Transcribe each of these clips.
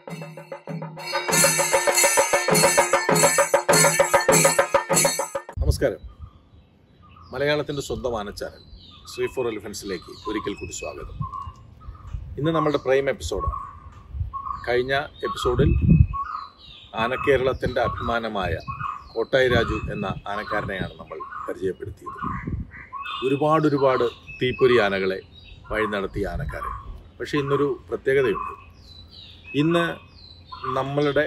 നമസ്കാരം മലയാളത്തിൻ്റെ സ്വന്തം ആനച്ചാനൽ ശ്രീ ഫോർ എലിഫൻസിലേക്ക് ഒരിക്കൽ കൂടി സ്വാഗതം ഇന്ന് നമ്മുടെ പ്രൈം എപ്പിസോഡാണ് കഴിഞ്ഞ എപ്പിസോഡിൽ ആനക്കേരളത്തിൻ്റെ അഭിമാനമായ കോട്ടായി രാജു എന്ന ആനക്കാരനെയാണ് നമ്മൾ പരിചയപ്പെടുത്തിയത് ഒരുപാട് ഒരുപാട് തീപ്പൊരി ആനകളെ വഴി നടത്തിയ ആനക്കാരൻ പക്ഷേ ഇന്നൊരു പ്രത്യേകതയുണ്ട് ഇന്ന് നമ്മളുടെ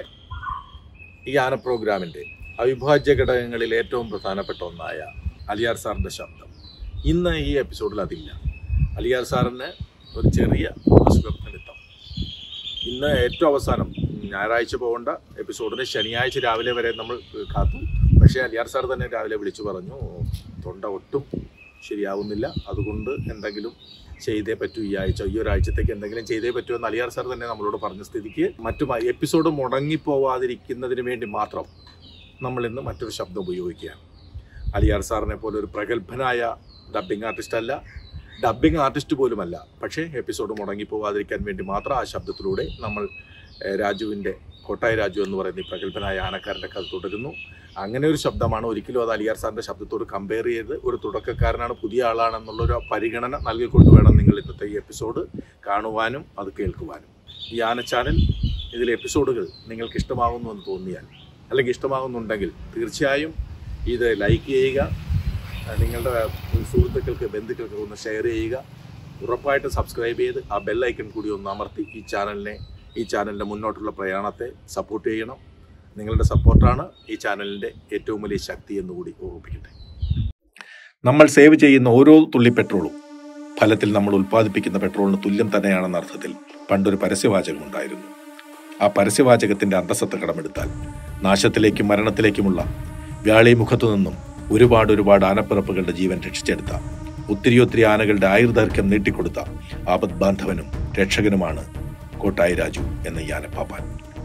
ഈ ആന പ്രോഗ്രാമിൻ്റെ അവിഭാജ്യ ഘടകങ്ങളിൽ ഏറ്റവും പ്രധാനപ്പെട്ട ഒന്നായ അലിയാർ സാറിൻ്റെ ശബ്ദം ഇന്ന് ഈ എപ്പിസോഡിൽ അതില്ല അലിയാർ സാറിന് ഒരു ചെറിയ അസുഖം നിമിത്തം ഇന്ന് ഏറ്റവും അവസാനം ഞായറാഴ്ച പോകേണ്ട എപ്പിസോഡിന് ശനിയാഴ്ച രാവിലെ വരെ നമ്മൾ കാത്തു പക്ഷേ അലിയാർ സാർ തന്നെ രാവിലെ വിളിച്ചു പറഞ്ഞു തൊണ്ട ഒട്ടും ശരിയാവുന്നില്ല അതുകൊണ്ട് എന്തെങ്കിലും ചെയ്തേ പറ്റൂ ഈ ആഴ്ച ഈ ഒരാഴ്ചത്തേക്ക് എന്തെങ്കിലും ചെയ്തേ പറ്റൂ എന്ന് അലിയാർ സാർ തന്നെ നമ്മളോട് പറഞ്ഞ സ്ഥിതിക്ക് മറ്റു എപ്പിസോഡ് മുടങ്ങിപ്പോവാതിരിക്കുന്നതിന് വേണ്ടി മാത്രം നമ്മൾ ഇന്ന് മറ്റൊരു ശബ്ദം ഉപയോഗിക്കുകയാണ് അലിയാർ സാറിനെ പോലെ ഒരു പ്രഗത്ഭനായ ഡബ്ബിംഗ് ആർട്ടിസ്റ്റ് അല്ല ഡബ്ബിംഗ് ആർട്ടിസ്റ്റ് പോലുമല്ല പക്ഷേ എപ്പിസോഡ് മുടങ്ങിപ്പോവാതിരിക്കാൻ വേണ്ടി മാത്രം ആ ശബ്ദത്തിലൂടെ നമ്മൾ ഏഹ്, രാജുവിൻ്റെ കോട്ടായ രാജു എന്ന് പറയുന്ന ഈ പ്രഗത്ഭനായ ആനക്കാരൻ്റെ കഥ തുടരുന്നു അങ്ങനെ ഒരു ശബ്ദമാണ് ഒരിക്കലും അത് അലിയാർ സാറിൻ്റെ ശബ്ദത്തോട് കമ്പയർ ചെയ്ത് ഒരു തുടക്കക്കാരനാണ് പുതിയ ആളാണെന്നുള്ളൊരു പരിഗണന നൽകിക്കൊണ്ട് വേണം നിങ്ങൾ ഇന്നത്തെ ഈ എപ്പിസോഡ് കാണുവാനും അത് കേൾക്കുവാനും ഈ ആന ചാനൽ ഇതിലെ എപ്പിസോഡുകൾ നിങ്ങൾക്ക് ഇഷ്ടമാകുന്നു എന്ന് തോന്നിയാൽ അല്ലെങ്കിൽ ഇഷ്ടമാകുന്നുണ്ടെങ്കിൽ തീർച്ചയായും ഇത് ലൈക്ക് ചെയ്യുക അഹ് നിങ്ങളുടെ സുഹൃത്തുക്കൾക്ക് ബന്ധുക്കൾക്ക് ഒന്ന് ഷെയർ ചെയ്യുക ഉറപ്പായിട്ട് സബ്സ്ക്രൈബ് ചെയ്ത് ആ ബെല്ലൈക്കൺ കൂടി ഒന്ന് അമർത്തി ഈ ചാനലിനെ ഈ ചാനലിൻ്റെ മുന്നോട്ടുള്ള പ്രയാണത്തെ സപ്പോർട്ട് ചെയ്യണം നിങ്ങളുടെ സപ്പോർട്ടാണ് ഈ ചാനലിൻ്റെ ഏറ്റവും വലിയ ശക്തി എന്ന് കൂടി ഓർമ്മിപ്പിക്കട്ടെ നമ്മൾ സേവ് ചെയ്യുന്ന ഓരോ തുള്ളി പെട്രോളും ഫലത്തിൽ നമ്മൾ ഉൽപ്പാദിപ്പിക്കുന്ന പെട്രോളിന് തുല്യം തന്നെയാണെന്ന അർത്ഥത്തിൽ പണ്ടൊരു പരസ്യവാചകം ഉണ്ടായിരുന്നു ആ പരസ്യവാചകത്തിന്റെ അന്തസ്സത്ത കടമെടുത്താൽ നാശത്തിലേക്കും മരണത്തിലേക്കുമുള്ള വ്യാളി മുഖത്തു നിന്നും ഒരുപാട് ഒരുപാട് ആനപ്പിറപ്പുകളുടെ ജീവൻ രക്ഷിച്ചെടുത്ത ഒത്തിരി ഒത്തിരി ആനകളുടെ ആയുർദൈർഘ്യം നീട്ടിക്കൊടുത്ത ആപത് ബാന്ധവനും രക്ഷകനുമാണ് കോട്ടായി രാജു എന്ന ഈ ആനപ്പാപ്പാൻ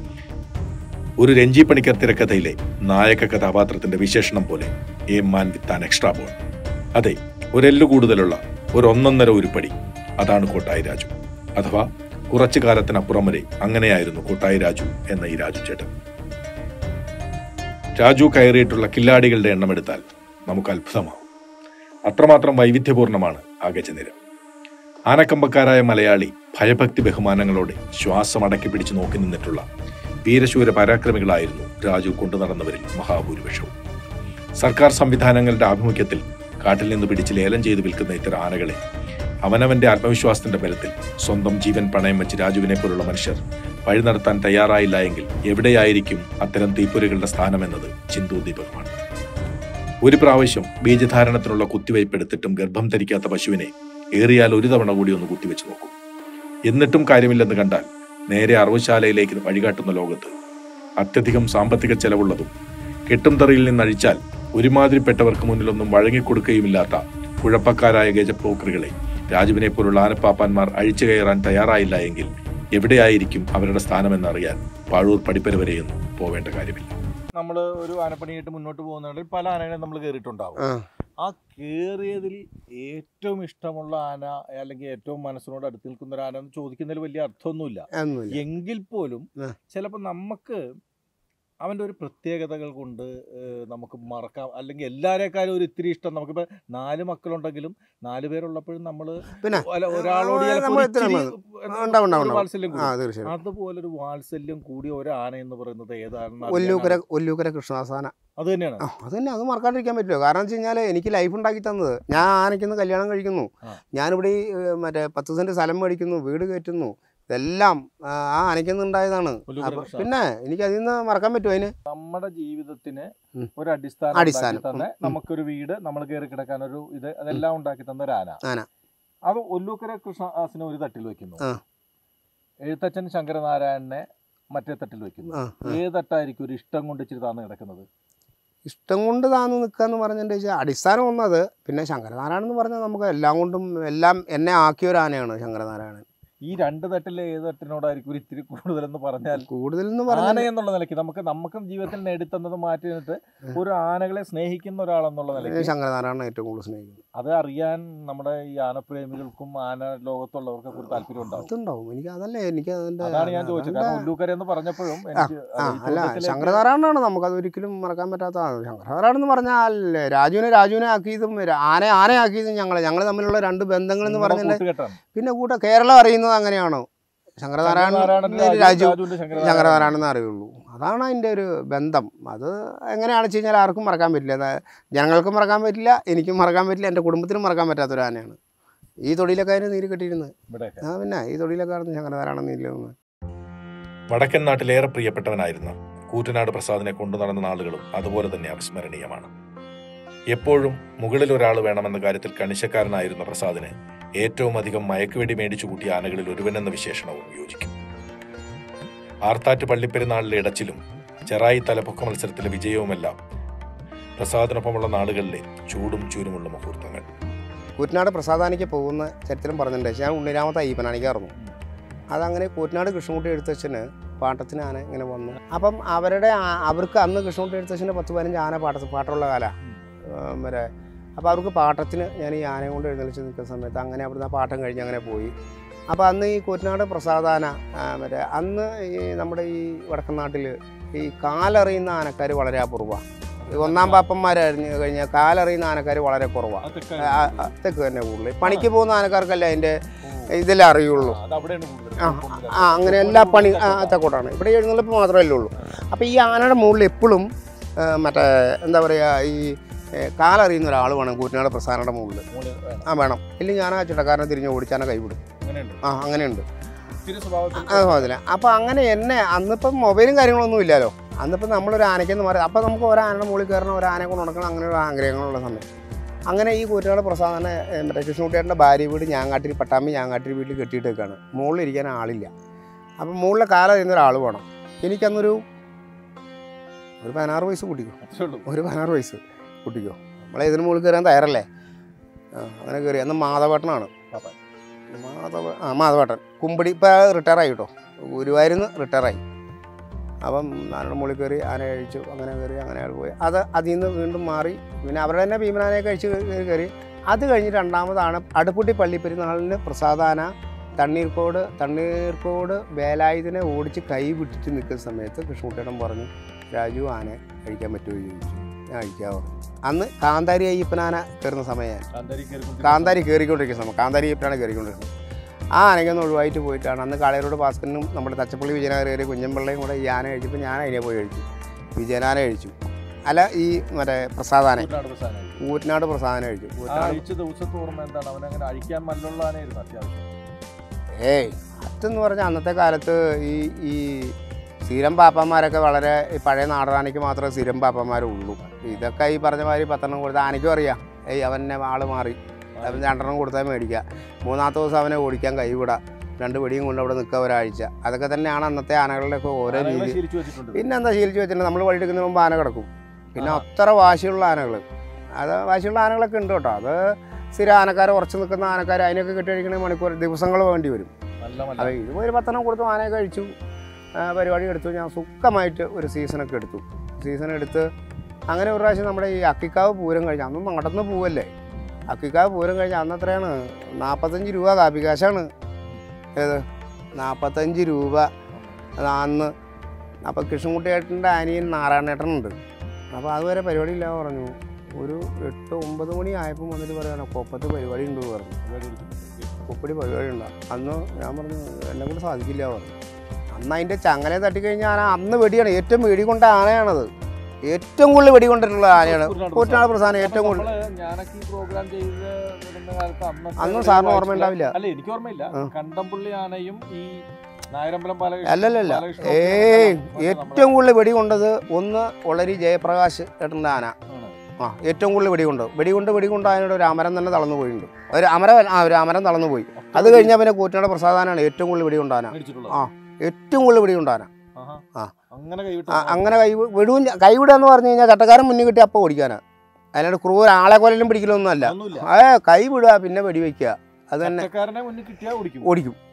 ഒരു രഞ്ജി പണിക്കർ തിരക്കഥയിലെ നായക കഥാപാത്രത്തിന്റെ വിശേഷണം പോലെ a man with an extra bone അതെ ഒരെല്ലു കൂടുതലുള്ള ഒരു ഒന്നൊന്നര ഉരുപ്പടി അതാണ് കോട്ടായി രാജു അഥവാ കുറച്ചു കാലത്തിനപ്പുറം വരെ അങ്ങനെയായിരുന്നു കോട്ടായി രാജു എന്ന ഈ രാജു ചേട്ടൻ രാജു കയറിയിട്ടുള്ള കില്ലാടികളുടെ എണ്ണം എടുത്താൽ നമുക്ക് അത്ഭുതമാവും അത്രമാത്രം വൈവിധ്യപൂർണമാണ് ആ ഗജനിര ആനക്കമ്പക്കാരായ മലയാളി ഭയഭക്തി ബഹുമാനങ്ങളോടെ ശ്വാസം അടക്കി പിടിച്ചു നോക്കി നിന്നിട്ടുള്ള വീരശൂര പരാക്രമികളായിരുന്നു രാജു കൊണ്ടു നടന്നവരിൽ മഹാഭൂരിപക്ഷവും സർക്കാർ സംവിധാനങ്ങളുടെ ആഭിമുഖ്യത്തിൽ കാട്ടിൽ നിന്ന് പിടിച്ച് ലേലം ചെയ്ത് വിൽക്കുന്ന ഇത്തരം ആനകളെ അവനവന്റെ ആത്മവിശ്വാസത്തിന്റെ ബലത്തിൽ സ്വന്തം ജീവൻ പണയം വെച്ച് രാജുവിനെ പോലുള്ള മനുഷ്യർ വഴി നടത്താൻ തയ്യാറായില്ല എങ്കിൽ എവിടെയായിരിക്കും അത്തരം തീപ്പൊരികളുടെ സ്ഥാനമെന്നത് ചിന്തോദ്ദീപകമാണ് ഒരു പ്രാവശ്യം ബീജധാരണത്തിനുള്ള കുത്തിവയ്പ് എടുത്തിട്ടും ഗർഭം ധരിക്കാത്ത പശുവിനെ ഏറിയാൽ ഒരു തവണ കൂടി ഒന്ന് കുത്തിവെച്ച് നോക്കും എന്നിട്ടും കാര്യമില്ലെന്ന് കണ്ടാൽ നേരെ അറവുശാലയിലേക്ക് വഴികാട്ടുന്ന ലോകത്ത് അത്യധികം സാമ്പത്തിക ചെലവുള്ളതും കെട്ടും തറിയിൽ നിന്നഴിച്ചാൽ ഒരുമാതിരിപ്പെട്ടവർക്ക് മുന്നിലൊന്നും വഴങ്ങിക്കൊടുക്കുകയുമില്ലാത്ത കുഴപ്പക്കാരായ ഗജപ്പോക്കറുകളെ രാജുവിനെ പോലുള്ള ആനപ്പാപ്പാന്മാർ അഴിച്ചു കയറാൻ തയ്യാറായില്ല എങ്കിൽ എവിടെയായിരിക്കും അവരുടെ സ്ഥാനമെന്നറിയാൻ പാഴൂർ പടിപ്പര വരെയൊന്നും പോവേണ്ട കാര്യമില്ല നമ്മൾ ഒരു ആനപ്പണിയായിട്ട് മുന്നോട്ട് പോകുന്നുണ്ടെങ്കിൽ പല ആനകളെയും നമ്മൾ കയറിയിട്ടുണ്ടാവും ആ ആ കയറിയതിൽ ഏറ്റവും ഇഷ്ടമുള്ള ആന അല്ലെങ്കിൽ ഏറ്റവും മനസ്സിനോട് അടുത്ത് നിൽക്കുന്ന ഒരു ആന എന്ന് ചോദിക്കുന്നതിൽ വലിയ അർത്ഥമൊന്നുമില്ല ഒന്നുമില്ല എങ്കിൽ പോലും ആ. ചിലപ്പോൾ നമുക്ക് അവൻ്റെ ഒരു പ്രത്യേകതകൾ കൊണ്ട് ഏഹ്, നമുക്ക് മറക്കാം അല്ലെങ്കിൽ എല്ലാവരെക്കാളും ഒരു ഇത്തിരി ഇഷ്ടം നമുക്കിപ്പോൾ നാല് മക്കളുണ്ടെങ്കിലും നാല് പേരുള്ളപ്പോഴും നമ്മൾ പിന്നെ അല്ല ഒരാളോട് ആ, ചിലപ്പോൾ നമ്മൾ ഒരു ഇത്തിരി ഇച്ചിരി മതി. എന്താ, ഉണ്ടാവും, ഉണ്ടാവും, ഒരു ഉണ്ടാവും. വാത്സല്യം ആ കൂടും. തീർച്ചയായും അതുപോലൊരു വാത്സല്യം കൂടിയ ഒരു ആന എന്ന് പറയുന്നത് ഏതാണെന്ന് ഒല്ലൂക്കര അറിയാനാണ്. ഒല്ലൂക്കര കൃഷ്ണദാസാന അത് തന്നെയാണ് ആ അത് തന്നെ അത് മറക്കാണ്ടിരിക്കാൻ പറ്റുമോ കാരണം വെച്ച് കഴിഞ്ഞാൽ എനിക്ക് ലൈഫ് ഉണ്ടാക്കി തന്നത് ഞാൻ ആനയ്ക്കുന്ന് കല്യാണം കഴിക്കുന്നു ആ. ഞാനിവിടെ ഈ ഏ, മറ്റേ പത്ത് സെന്റ് സ്ഥലം മേടിക്കുന്നു വീട് കയറ്റുന്നു ഇതെല്ലാം ആ ആ ആനയ്ക്കുന്ന് ഉണ്ടായതാണ് ഒല്ലൂക്കര അപ്പൊ കൃഷ്ണ. പിന്നെ എനിക്ക് അതിൽ നിന്ന് മറക്കാൻ പറ്റുമോ അതിന് നമ്മുടെ ജീവിതത്തിന് ഉം. ഒരു അടിസ്ഥാനം അടിസ്ഥാനം. ഉണ്ടാക്കി തന്നെ ഉം, ഉം. നമുക്കൊരു വീട് നമ്മൾ കയറി കിടക്കാൻ ഒരു ഇത് അതെല്ലാം ഉണ്ടാക്കി തന്ന ഒരു ആന ആന. അത് ഒല്ലൂക്കര കൃഷ്ണദാസിനെ ഒരു തട്ടിൽ വെക്കുന്നു ആ. എഴുത്തച്ഛൻ ശങ്കരനാരായണനെ മറ്റേ തട്ടിൽ വെക്കുന്നു ആ ആ. ഏത് തട്ടായിരിക്കും ഒരു ഇഷ്ടം കൊണ്ട് ഇച്ചിരി താന്ന് കിടക്കുന്നത് ഇഷ്ടം കൊണ്ട് താന്ന് നിൽക്കാന്ന് പറഞ്ഞതിൻ്റെ വെച്ചാൽ അടിസ്ഥാനം ഒന്നത് പിന്നെ ശങ്കരനാരായണൻ എന്ന് പറഞ്ഞാൽ നമുക്ക് എല്ലാം കൊണ്ടും എല്ലാം എന്നെ ആക്കിയ ഒരു ആനയാണ് ശങ്കരനാരായണൻ ഈ രണ്ട് തട്ടിൽ ഏത് തട്ടിനോടായിരിക്കും ഒരു ഇത്തിരി കൂടുതലെന്ന് പറഞ്ഞാൽ കൂടുതൽ എന്ന് ആന പറഞ്ഞാൽ എന്നുള്ള നിലയ്ക്ക് നമുക്ക് നമുക്കും ജീവിതത്തിൽ നേടിത്തന്നത് മാറ്റി നിന്നിട്ട് ഒരു ആനകളെ സ്നേഹിക്കുന്ന ഒരാളെന്നുള്ള നിലയ്ക്ക് ശങ്കരനാരായണ ഏറ്റവും കൂടുതൽ സ്നേഹിക്കുന്നത് അത് അറിയാൻ നമ്മുടെ ഈ ആനപ്രേമികൾക്കും ആന ലോകത്തുള്ളവർക്കൊക്കെ ഒരു താല്പര്യം ഉണ്ടാവും അതുണ്ടാവും എനിക്ക് അതല്ലേ എനിക്ക് അതിന്റെ അതാണ് ഞാൻ ചോദിച്ചത് കാരണം ഉല്ലൂക്കര എന്ന് പറഞ്ഞപ്പോഴും എനിക്ക് ആ ഈ അല്ല ചോദ്യത്തിലേക്ക് ശങ്കരനാരായണനാണ് നമുക്കത് ഒരിക്കലും മറക്കാൻ പറ്റാത്തതാണ് ശങ്കരനാരായണൻ എന്ന് പറഞ്ഞാൽ രാജുവിനെ രാജുവിനെ ആക്കിയതും ആന ആനയാക്കിയതും ഞങ്ങൾ ഞങ്ങൾ തമ്മിലുള്ള രണ്ട് ബന്ധങ്ങൾ എന്ന് നിങ്ങളുടെ പറഞ്ഞാൽ കൂട്ടുകെട്ടാണ്. പിന്നെ കൂട്ട കേരളം അറിയുന്നത് അങ്ങനെയാണോ ശങ്കരനാരായണൻ ശങ്കരനാരായണന്റെ രാജു രാജു, രാജുവിന്റെ ശങ്കരനാരായണൻ. ശങ്കരനാരായണെന്ന് അറിയുള്ളൂ അതാണ് അതിൻ്റെ ഒരു ബന്ധം അത് എങ്ങനെയാണെന്ന് വെച്ച് കഴിഞ്ഞാൽ ആർക്കും മറക്കാൻ പറ്റില്ല അത് ജനങ്ങൾക്കും മറക്കാൻ പറ്റില്ല എനിക്കും മറക്കാൻ പറ്റില്ല എൻ്റെ കുടുംബത്തിനും മറക്കാൻ പറ്റാത്തൊരു ആനയാണ് ഈ തൊടിയിലൊക്കെ അതിന് നീര് കെട്ടിയിരുന്നത് ഇവിടെയൊക്കെ. ആ പിന്നെ ഈ തൊടിയിലൊക്കെ ആയിരുന്നു ശങ്കരനാരായണൻ നീരിലൊന്ന് വടക്കൻ നാട്ടിലേറെ പ്രിയപ്പെട്ടവനായിരുന്ന കൂറ്റനാട് പ്രസാദിനെ കൊണ്ടു നടന്ന നാളുകളും അതുപോലെ തന്നെ അവിസ്മരണീയമാണ് എപ്പോഴും മുകളിൽ ഒരാൾ വേണമെന്ന കാര്യത്തിൽ കണിശക്കാരനായിരുന്ന പ്രസാദിന് ഏറ്റവും അധികം മയക്കുവെടി മേടിച്ചു കൂട്ടിയ ആനകളിൽ ഒരുവനെന്ന വിശേഷണവും യോജിക്കും ആർത്താറ്റ് പള്ളിപ്പെരുന്നാളിലെ ഇടച്ചിലും ചെറായി തലപ്പൊക്ക മത്സരത്തിലെ വിജയവുമെല്ലാം പ്രസാദിനൊപ്പമുള്ള നാളുകളിലെ ചൂടും ചൂരുമുള്ള മുഹൂർത്തങ്ങൾ കൂറ്റനാട് പ്രസാദാനിക്ക് പോകുന്ന ചരിത്രം പറഞ്ഞിട്ടുണ്ട് ഞാൻ ഉണ്ണിരാമത്തെ അയ്യപ്പനാണിക്കായിരുന്നു അതങ്ങനെ കൂറ്റനാട് കൃഷ്ണൻകുട്ടി എഴുത്തച്ഛന് പാട്ടത്തിന് ആന ഇങ്ങനെ വന്നു അപ്പം അവരുടെ ആ- അവർക്ക് അന്ന് കൃഷ്ണൻകുട്ടി എഴുത്തച്ഛൻ്റെ പത്ത് പതിനഞ്ച് ആന പാട്ട പാട്ടുള്ള കാലമാണ് വരെ അപ്പോൾ അവർക്ക് പാട്ടത്തിന് ഞാൻ ഈ ആനയെ കൊണ്ട് എഴുന്നള്ളിച്ച് നിൽക്കുന്ന സമയത്ത് അങ്ങനെ അവിടുന്ന് ആ പാട്ടം കഴിഞ്ഞ് അങ്ങനെ പോയി അപ്പോൾ അന്ന് ഈ കൂറ്റനാട് പ്രസാദാന ആ, മറ്റേ അന്ന് ഈ നമ്മുടെ ഈ വടക്കൻ നാട്ടിൽ ഈ കാലറിയുന്ന ആനക്കാർ വളരെ അപൂർവമാണ് ഈ ഒന്നാം പാപ്പന്മാരായിരുന്നു കഴിഞ്ഞാൽ കാലറിയുന്ന ആനക്കാർ വളരെ കുറവാണ് അത് തെക്ക് ആ, ആ, തെക്ക് തന്നെ കൂടുതൽ പണിക്ക് പോകുന്ന ആനക്കാർക്കല്ലേ അതിൻ്റെ ഇതെല്ലാം അറിയുള്ളൂ അത് അവിടെയാണ് കൂടുതൽ. ആ ആ അങ്ങനെ എല്ലാ പണി ആ, തെക്കോട്ടാണ് ഇവിടെ എഴുന്നള്ളിപ്പ് മാത്രമല്ലേ ഉള്ളൂ അപ്പോൾ ഈ ആനയുടെ മുകളിൽ എപ്പോഴും മറ്റേ എന്താ പറയുക ഈ ഏ, കാലറിയുന്ന ഒരാൾ വേണം കൂറ്റനാട് പ്രസ്ഥാനയുടെ മുകളിൽ മുകളിൽ വേണം. ആ വേണം ഇല്ലെങ്കിൽ ഞാൻ ആ ചിട്ടക്കാരനെ തിരിഞ്ഞ് ഓടിച്ചാനെ കൈവിടും അങ്ങനെയുണ്ട്. ആ അങ്ങനെയുണ്ട് ഇത്തിരി സ്വഭാവത്തിൽ ആ അതില്ല അപ്പോൾ അങ്ങനെ എന്നെ അന്നിപ്പം മൊബൈലും കാര്യങ്ങളൊന്നും ഇല്ലല്ലോ അന്നിപ്പം നമ്മളൊരു ആനയ്ക്കെന്ന് പറയും അപ്പോൾ നമുക്ക് ഒരു ആനയുടെ മുകളിൽ കയറണം ഒരു ആനയെ കൊണ്ട് നടക്കണം അങ്ങനെ ഒരു ആഗ്രഹങ്ങളുള്ള സമയം അങ്ങനെ ഈ കൂറ്റുകാട് പ്രസാദനെ ഏ, മറ്റേ കൃഷ്ണകുട്ടിയേട്ടൻ്റെ ഭാര്യ വീട് ഞാങ്ങാട്ടിരി പട്ടാമ്പി ഞാങ്ങാട്ടിരി വീട്ടിൽ കെട്ടിയിട്ടേക്കാണ് മുകളിൽ ഇരിക്കാൻ ആളില്ല അപ്പം മുകളിലെ കാലം ചെയ്യുന്ന ഒരാൾ വേണം എനിക്കന്നൊരു ഒരു പതിനാറ് വയസ്സ് കുട്ടിക്കോ അത്രേ ഉള്ളൂ. ഒരു പതിനാറ് വയസ്സ് കുട്ടിക്കോ നമ്മളെ ഇതിന് മുകളിൽ കയറാൻ തയ്യാറല്ലേ ആ അങ്ങനെ കയറി അന്ന് മാധവേട്ടനാണ് പാപ്പാൻ. മാധവ ആ മാധവേട്ടൻ കുമ്പടി ഇപ്പോൾ റിട്ടയർ ആയി കേട്ടോ ഗുരുവായൂരിന്ന് റിട്ടയർ ആയി അപ്പം ആനയുടെ മുകളിൽ കയറി ആന കഴിച്ചു അങ്ങനെ കയറി അങ്ങനെ അയാൾ പോയി അത് അതിൽ നിന്ന് വീണ്ടും മാറി പിന്നെ അവരുടെ തന്നെ ഭീമനാനെ കഴിച്ച് കയറി കയറി അത് കഴിഞ്ഞ് രണ്ടാമതാണ് അടുപ്പുട്ടി പള്ളി പെരുന്നാളിന് പ്രസാദാന തണ്ണീർക്കോട് തണ്ണീർക്കോട് വേലായുധനെ ഓടിച്ച് കൈ വിട്ടിട്ട് നിൽക്കുന്ന സമയത്ത് കൃഷ്ണകുട്ടിയേട്ടൻ പറഞ്ഞു രാജു ആനെ കഴിക്കാൻ പറ്റുമോ എന്ന് ചോദിച്ചു ഞാൻ കഴിക്കാൻ പറഞ്ഞു അന്ന് കാന്താരി അയ്യപ്പനാന കയറുന്ന സമയം കാന്താരി കയറിക്കൊണ്ടിരിക്കുന്ന കാന്താരി കയറിക്കൊണ്ടിരിക്കുന്ന സമയം കാന്താരി അയ്യപ്പനാണ് കയറിക്കൊണ്ടിരിക്കുന്നത് ആ ആനയ്ക്കൊന്ന് ഒഴിവായിട്ട് പോയിട്ടാണ് അന്ന് കാളയരോട് ഭാസ്കരനും നമ്മുടെ തച്ചപ്പള്ളി വിജയനാഥ് കയറി കുഞ്ഞമ്പിള്ളയും കൂടെ ഈ ആന കഴിച്ചപ്പോൾ ഞാൻ അതിനെ പോയി കഴിച്ചു വിജയനാന കഴിച്ചു അല്ല ഈ മറ്റേ പ്രസാദാന കൂറ്റനാട് പ്രസാദനായി. ഊറ്റനാട് പ്രസാദന കഴിച്ചു ആ ഊറ്റനാട് അഴിച്ച ദിവസത്തെ ഓർമ്മ എന്താണ് അവൻ അങ്ങനെ അഴിക്കാൻ മല്ലുള്ള ആനയായിരുന്നു അത്യാവശ്യം ഏയ് അതെന്ന് പറഞ്ഞാൽ അന്നത്തെ കാലത്ത് ഈ ഈ സ്ഥിരം പാപ്പന്മാരൊക്കെ വളരെ ഈ പഴയ നാടനാനയ്ക്ക് മാത്രമേ സ്ഥിരം പാപ്പന്മാരുള്ളൂ ഇതൊക്കെ ഈ പറഞ്ഞ മാതിരി പത്തെണ്ണം കൊടുത്ത ആനയ്ക്കും അറിയാം ഏയ് അവനെ ആള് മാറി അവൻ രണ്ടെണ്ണം കൊടുത്താൽ മേടിക്കുക മൂന്നാമത്തെ ദിവസം അവനെ ഓടിക്കാൻ കൈവിടാം രണ്ട് വെടിയും കൊണ്ട് അവിടെ നിൽക്കുക ഒരാഴ്ച അതൊക്കെ തന്നെയാണ് അന്നത്തെ ആനകളുടെയൊക്കെ ഓരോ ആനകളെ രീതി ശീലിച്ചു വെച്ചിട്ടുണ്ട് പിന്നെ എന്താ ശീലിച്ച് വെച്ചിട്ടുണ്ട് നമ്മൾ വഴിയെടുക്കുന്നതിന് മുമ്പ് ആന കിടക്കും പിന്നെ ആ. അത്ര വാശിയുള്ള ആനകൾ അത് വാശിയുള്ള ആനകളൊക്കെ ഉണ്ട് കേട്ടോ അത് സ്ഥിരം ആനക്കാർ ഉറച്ചു നിൽക്കുന്ന ആനക്കാർ അതിനൊക്കെ കെട്ടിയടിക്കണ മണിക്കൂർ ദിവസങ്ങൾ വേണ്ടി വരും നല്ല മല്ല അത് ഇത് ഒരു പത്തെണ്ണം കൊടുത്തു ആനയെ കഴിച്ചു ആ, പരിപാടി എടുത്തു ഞാൻ സുഖമായിട്ട് ഒരു സീസണൊക്കെ എടുത്തു സീസൺ എടുത്ത് അങ്ങനെ ഒരു പ്രാവശ്യം നമ്മുടെ ഈ അക്കിക്കാവ് പൂരം കഴിഞ്ഞ് അന്നും നടന്ന് പോവല്ലേ അക്കിക്കാവ് പൂരം കഴിഞ്ഞ് അന്ന് എത്രയാണ് നാൽപ്പത്തഞ്ച് രൂപ കാപ്പി കാശാണ് ഏത് നാൽപ്പത്തഞ്ച് രൂപ അത് അന്ന് അപ്പോൾ കൃഷ്ണൻകുട്ടിയേട്ടൻ്റെ അനിയൻ നാരായണേട്ടനുണ്ട് അപ്പോൾ അതുവരെ പരിപാടി ഇല്ല പറഞ്ഞു ഒരു എട്ട് ഒമ്പത് മണി ആയപ്പോൾ വന്നിട്ട് പറയണം കൊപ്പത്ത് പരിപാടി ഉണ്ട് പറഞ്ഞു കൊപ്പടി പരിപാടി ഉണ്ടാകും അന്ന് ഞാൻ പറഞ്ഞു എന്നെ കൊണ്ട് സാധിക്കില്ല പറഞ്ഞു അന്ന് അതിൻ്റെ ചങ്ങലെ തട്ടിക്കഴിഞ്ഞാൽ ആന അന്ന് വെടിയാണ് ഏറ്റവും വെടി കൊണ്ട ആനയാണത് ഏറ്റവും കൂടുതൽ വെടി കൊണ്ടിട്ടുള്ള ആനയാണ് കൂറ്റനാട് പ്രധാനം ഏറ്റവും കൂടുതൽ ഞാനൊക്കെ ഈ പ്രോഗ്രാം ചെയ്ത് വരുന്ന കാലത്ത് അന്നത്തെ അന്നും ഒരു സാറിന് വായിച്ചിട്ടുള്ള- ഓർമ്മ ഉണ്ടാവില്ല അല്ല എനിക്ക് ഓർമ്മയില്ല ആ. കണ്ടംപുള്ളി ആനയും ഈ നായരമ്പലം ബാലകൃഷ്ണൻ അല്ലല്ലല്ല ബാലകൃഷ്ണൻ ഏയ് ഒക്കെ ഏറ്റവും കൂടുതൽ വെടി കൊണ്ടത് ഒന്ന് ഒളരി ജയപ്രകാശ് ഏട്ടൻ്റെ ആന ആണ്. ആ ഏറ്റവും കൂടുതൽ വെടികൊണ്ട് വെടികൊണ്ട് വെടികൊണ്ട് ആനയുടെ ഒരു അമരം തന്നെ തളർന്നു പോയിട്ടുണ്ട് ഒരു അമരം ആ ഒരു അമരം തളർന്നു പോയി അത് കഴിഞ്ഞാൽ പിന്നെ കൂറ്റനാട് പ്രസാദാനാണ് ഏറ്റവും കൂടുതൽ വെടികൊണ്ട് ആന മേടിച്ചിട്ടുള്ളത്. ആ. ഏറ്റവും കൂടുതൽ വെടികൊണ്ട് ആന ആഹാ. ആ. അങ്ങനെ കൈവിട്ട് ആ, അങ്ങനെ കൈ വിടും കൈവിടുക എന്ന് പറഞ്ഞു കഴിഞ്ഞാൽ ചട്ടക്കാരൻ മുന്നിൽ കിട്ടി അപ്പോൾ ഓടിക്കാനാ അതിനോട് ക്രൂര ആളെ കൊല്ലലും പിടിക്കലൊന്നും അല്ല ഒന്നുമില്ല ഏ കൈ വിടുക പിന്നെ വെടിവെക്കുക അത് തന്നെ ഒറ്റക്കാരനെ മുന്നിൽ കിട്ടിയാ ഓടിക്കും ഓടിക്കും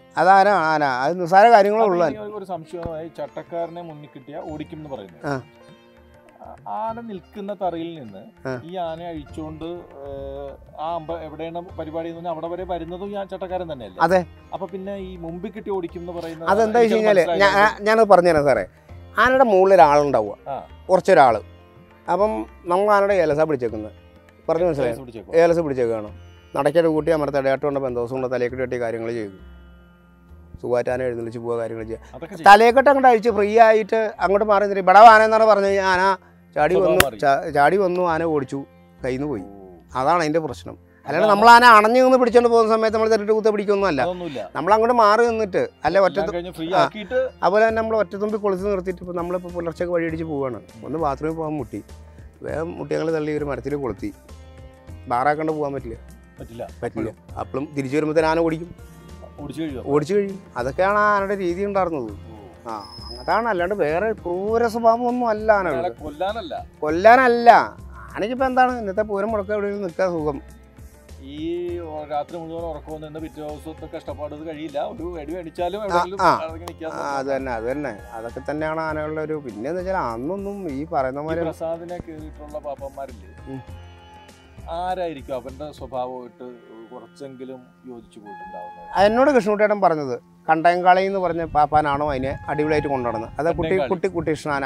അത് ആന ആന അത് നിസ്സാര കാര്യങ്ങളേ ഉള്ളൂ അപ്പൊ ഇനി ഒരു സംശയമായി ചട്ടക്കാരനെ മുന്നിൽ കിട്ടിയ ഓടിക്കും എന്ന് പറയുന്നത് ആ. ആ- ആന നിൽക്കുന്ന തറയിൽ നിന്ന് ആ. ഈ ആന അഴിച്ചുകൊണ്ട് ഏഹ്, ആ അമ്പ എവിടെയാണ് പരിപാടി എന്ന് പറഞ്ഞാൽ അവിടെ വരെ വരുന്നതും ഈ ആ ചട്ടക്കാരൻ തന്നെയല്ലേ അതെ. അപ്പൊ പിന്നെ ഈ മുമ്പിൽ കിട്ടി ഓടിക്കും എന്ന് പറയുന്നത് അതെന്താ വെച്ച് എനിക്കത് കഴിഞ്ഞാൽ ഞാൻ മനസ്സിലായില്ല. ഞാനത് പറഞ്ഞുതരാം സാറേ ആനയുടെ മുകളിൽ ഒരാളുണ്ടാവുക ആ. കുറച്ചൊരാൾ അപ്പം നമ്മൾ ആനയുടെ ഏലസ പിടിച്ചേക്കുന്നത് പറഞ്ഞു മനസ്സിലായി കേസ് പിടിച്ചേക്കോ? ഏലസ് പിടിച്ചേക്കാണ് നടക്കേണ്ട കൂട്ടി അമർത്ത ഇടയാട്ടുണ്ട് ബന്ധോസം കൊണ്ട് തലയെക്കെട്ട് കെട്ടിയ കാര്യങ്ങൾ ചെയ്തു സുഖമായിട്ടാന എഴുന്നള്ളിച്ച് പോവുക കാര്യങ്ങൾ ചെയ്യുക അതൊക്കെ ചെയ്യും. തലയെക്കെട്ട് അങ്ങോട്ട് അഴിച്ച് ഫ്രീ ആയിട്ട് അങ്ങോട്ട് മാറി നിന്നിട്ട് ഇവിടെ ആന എന്നാണ് പറഞ്ഞു കഴിഞ്ഞാൽ ആന ചാടി സ്വഭാവം വന്നു മാറി. ചാ- ചാടി വന്നു ആന ഓടിച്ചു കയ്യിൽ നിന്ന് പോയി ഓ. അതാണ് അതിൻ്റെ പ്രശ്നം അല്ലാണ്ട് അതാണ്. നമ്മൾ ആന അണഞ്ഞു നിന്ന് പിടിച്ചോണ്ട് പോകുന്ന സമയത്ത് നമ്മൾ തെറ്റിട്ട് കുത്ത പിടിക്കൊന്നുമല്ല അതൊന്നുമില്ല നമ്മൾ അങ്ങോട്ട് മാറി നിന്നിട്ട് അല്ല ഒറ്റ എല്ലാം കഴിഞ്ഞ് ഫ്രീ ആ. ആക്കിയിട്ട് അതുപോലെ തന്നെ നമ്മൾ ഒറ്റത്തുമ്പി കൊളുത്ത് നിർത്തിയിട്ട് ഇപ്പോൾ നമ്മളിപ്പോൾ പുലർച്ചയ്ക്ക് വഴിയടിച്ച് പോവുകയാണ് ഒന്ന് ബാത്റൂമിൽ പോകാൻ മുട്ടി വേഗം മുട്ടിയങ്ങൾ തള്ളി ഒരു മരത്തിൽ കൊളുത്തി ബാറാക്കണ്ട് പോകാൻ പറ്റില്ല പറ്റില്ല പറ്റില്ല അപ്പോഴും തിരിച്ചു വരുമ്പോൾ ആന ഓടിക്കും ഓടിച്ചു കഴിയുമോ ഓടിച്ചു കഴിയും അതൊക്കെയാണ് ആനയുടെ രീതി ഉണ്ടായിരുന്നത് ആ അതാണ് അല്ലാണ്ട് വേറെ ക്രൂര സ്വഭാവം ഒന്നും അല്ല അയാളെ ആനകൾക്ക് കൊല്ലാനല്ല കൊല്ലാനല്ല ആനയ്ക്കിപ്പോൾ എന്താണ് ഇന്നത്തെ പൂരം മുടക്കം എവിടെയെങ്കിലും നിൽക്കാൻ സുഖം ഈ രാത്രി മുഴുവൻ ഉറക്കം നിന്ന് പിറ്റേ ദിവസത്തെ കഷ്ടപ്പാട് ഇത് കഴിയില്ല ഒരു വെടി മേടിച്ചാലും എവിടെയെങ്കിലും ആ. ഇറങ്ങി നിൽക്കാൻ ആ, അത് തന്നെ അത് തന്നെ അതൊക്കെ തന്നെയാണ് ആനകളുടെ ഒരു പിന്നെന്ന് വെച്ചാൽ അന്നൊന്നും ഈ പറയുന്ന ഈ പോലെ പ്രസാദിനെ കേറിയിട്ടുള്ള പാപ്പന്മാരില്ലേ ഉം. ആരായിരിക്കും അവന്റെ സ്വഭാവമായിട്ട് കുറച്ചെങ്കിലും യോജിച്ചു പോയിട്ടുണ്ടാവുന്നത് എന്നോട് കൃഷ്ണകുട്ടിയേട്ടൻ പറഞ്ഞത് കണ്ടയങ്കാളി എന്ന് പറഞ്ഞ പാപ്പാനാണോ അതിനെ അടിപൊളിയായിട്ട് കൊണ്ടുനടന്നത് അത് കുട്ടി കണ്ടയങ്കാളി. കുട്ടി കുട്ടികൃഷ്ണാന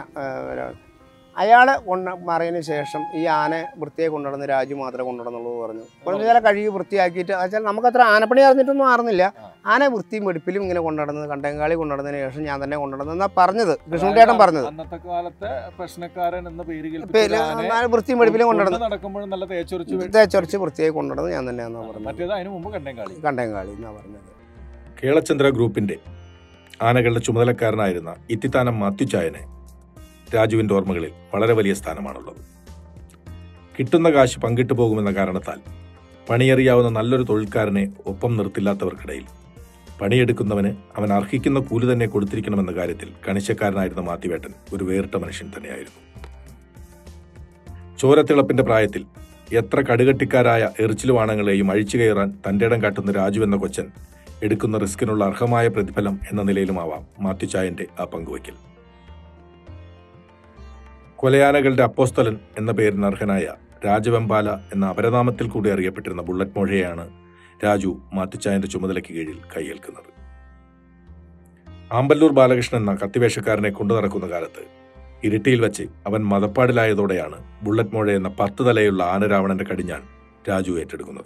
അയാൾ കൊണ്ട് മാറിയതിന് ശേഷം ഈ ആന വൃത്തിയായി കൊണ്ടുനടന്ന് രാജു മാത്രമേ കൊണ്ടുനടന്നുള്ളൂ എന്ന് പറഞ്ഞു കുറച്ച് ചില കഴുകി വൃത്തിയാക്കിയിട്ട് വെച്ചാൽ നമുക്കത്ര ആനപ്പണി അറിഞ്ഞിട്ടൊന്നും മാറുന്നില്ല ആ. ആന വൃത്തിയും വെടുപ്പിലും ഇങ്ങനെ കൊണ്ടുനടന്നത് കണ്ടയങ്കാളി കൊണ്ടുനടന്നതിന് ശേഷം ഞാൻ തന്നെ കൊണ്ടുനടന്നെന്നാണ് പറഞ്ഞത് കൃഷ്ണകുട്ടിയേട്ടൻ പറഞ്ഞത് അന്നത്തെ കാലത്തെ പ്രശ്നക്കാരൻ എന്ന പേര് പേര് കേൾപ്പിച്ച ആനയെ ആന വൃത്തിയും വെടുപ്പിലും കൊണ്ടുനടന്നു കൊണ്ട് നടക്കുമ്പോഴും നല്ല തേച്ചൊരിച്ച് വെ- തേച്ചൊരച്ച് വൃത്തിയായി കൊണ്ടുനടന്നത് ഞാൻ തന്നെയാണെന്നാണ് പറഞ്ഞത് മറ്റേത് അതിന് മുമ്പ് കണ്ടേങ്കാളി കണ്ടയങ്കാളി എന്നാണ് പറഞ്ഞത് കേളചന്ദ്ര ഗ്രൂപ്പിന്റെ ആനകളുടെ ചുമതലക്കാരനായിരുന്ന ഇത്തിത്താനം മാത്യുച്ചായന് രാജുവിന്റെ ഓർമ്മകളിൽ വളരെ വലിയ സ്ഥാനമാണുള്ളത് കിട്ടുന്ന കാശ് പങ്കിട്ടു പോകുമെന്ന കാരണത്താൽ പണിയറിയാവുന്ന നല്ലൊരു തൊഴിൽക്കാരനെ ഒപ്പം നിർത്തില്ലാത്തവർക്കിടയിൽ പണിയെടുക്കുന്നവന് അവൻ അർഹിക്കുന്ന കൂലി തന്നെ കൊടുത്തിരിക്കണമെന്ന കാര്യത്തിൽ കണിശക്കാരനായിരുന്ന മാത്യുവേട്ടൻ ഒരു വേറിട്ട മനുഷ്യൻ തന്നെയായിരുന്നു ചോരത്തിളപ്പിന്റെ പ്രായത്തിൽ എത്ര കടുകട്ടിക്കാരായ എറിച്ചിലുവാണങ്ങളെയും അഴിച്ചു കയറാൻ തന്റെ ഇടം കാട്ടുന്ന രാജു എന്ന കൊച്ചൻ എടുക്കുന്ന റിസ്കിനുള്ള അർഹമായ പ്രതിഫലം എന്ന നിലയിലുമാവാം മാത്യുച്ചായന്റെ ആ പങ്കുവയ്ക്കൽ കൊലയാനകളുടെ അപ്പോസ്തലൻ എന്ന പേരിന് അർഹനായ രാജവെമ്പാല എന്ന അപരനാമത്തിൽ കൂടി അറിയപ്പെട്ടിരുന്ന ബുള്ളറ്റ് മോഴയാണ് രാജു മാത്യുച്ചായന്റെ ചുമതലയ്ക്ക് കീഴിൽ കൈയേൽക്കുന്നത് ആമ്പല്ലൂർ ബാലകൃഷ്ണൻ എന്ന കത്തിവേഷക്കാരനെ കൊണ്ടു നടക്കുന്ന കാലത്ത് ഇരിട്ടിയിൽ വെച്ച് അവൻ മതപ്പാടിലായതോടെയാണ് ബുള്ളറ്റ് മോഴ എന്ന പത്ത് തലയുള്ള ആനരാവണന്റെ കടിഞ്ഞാൻ രാജു ഏറ്റെടുക്കുന്നത്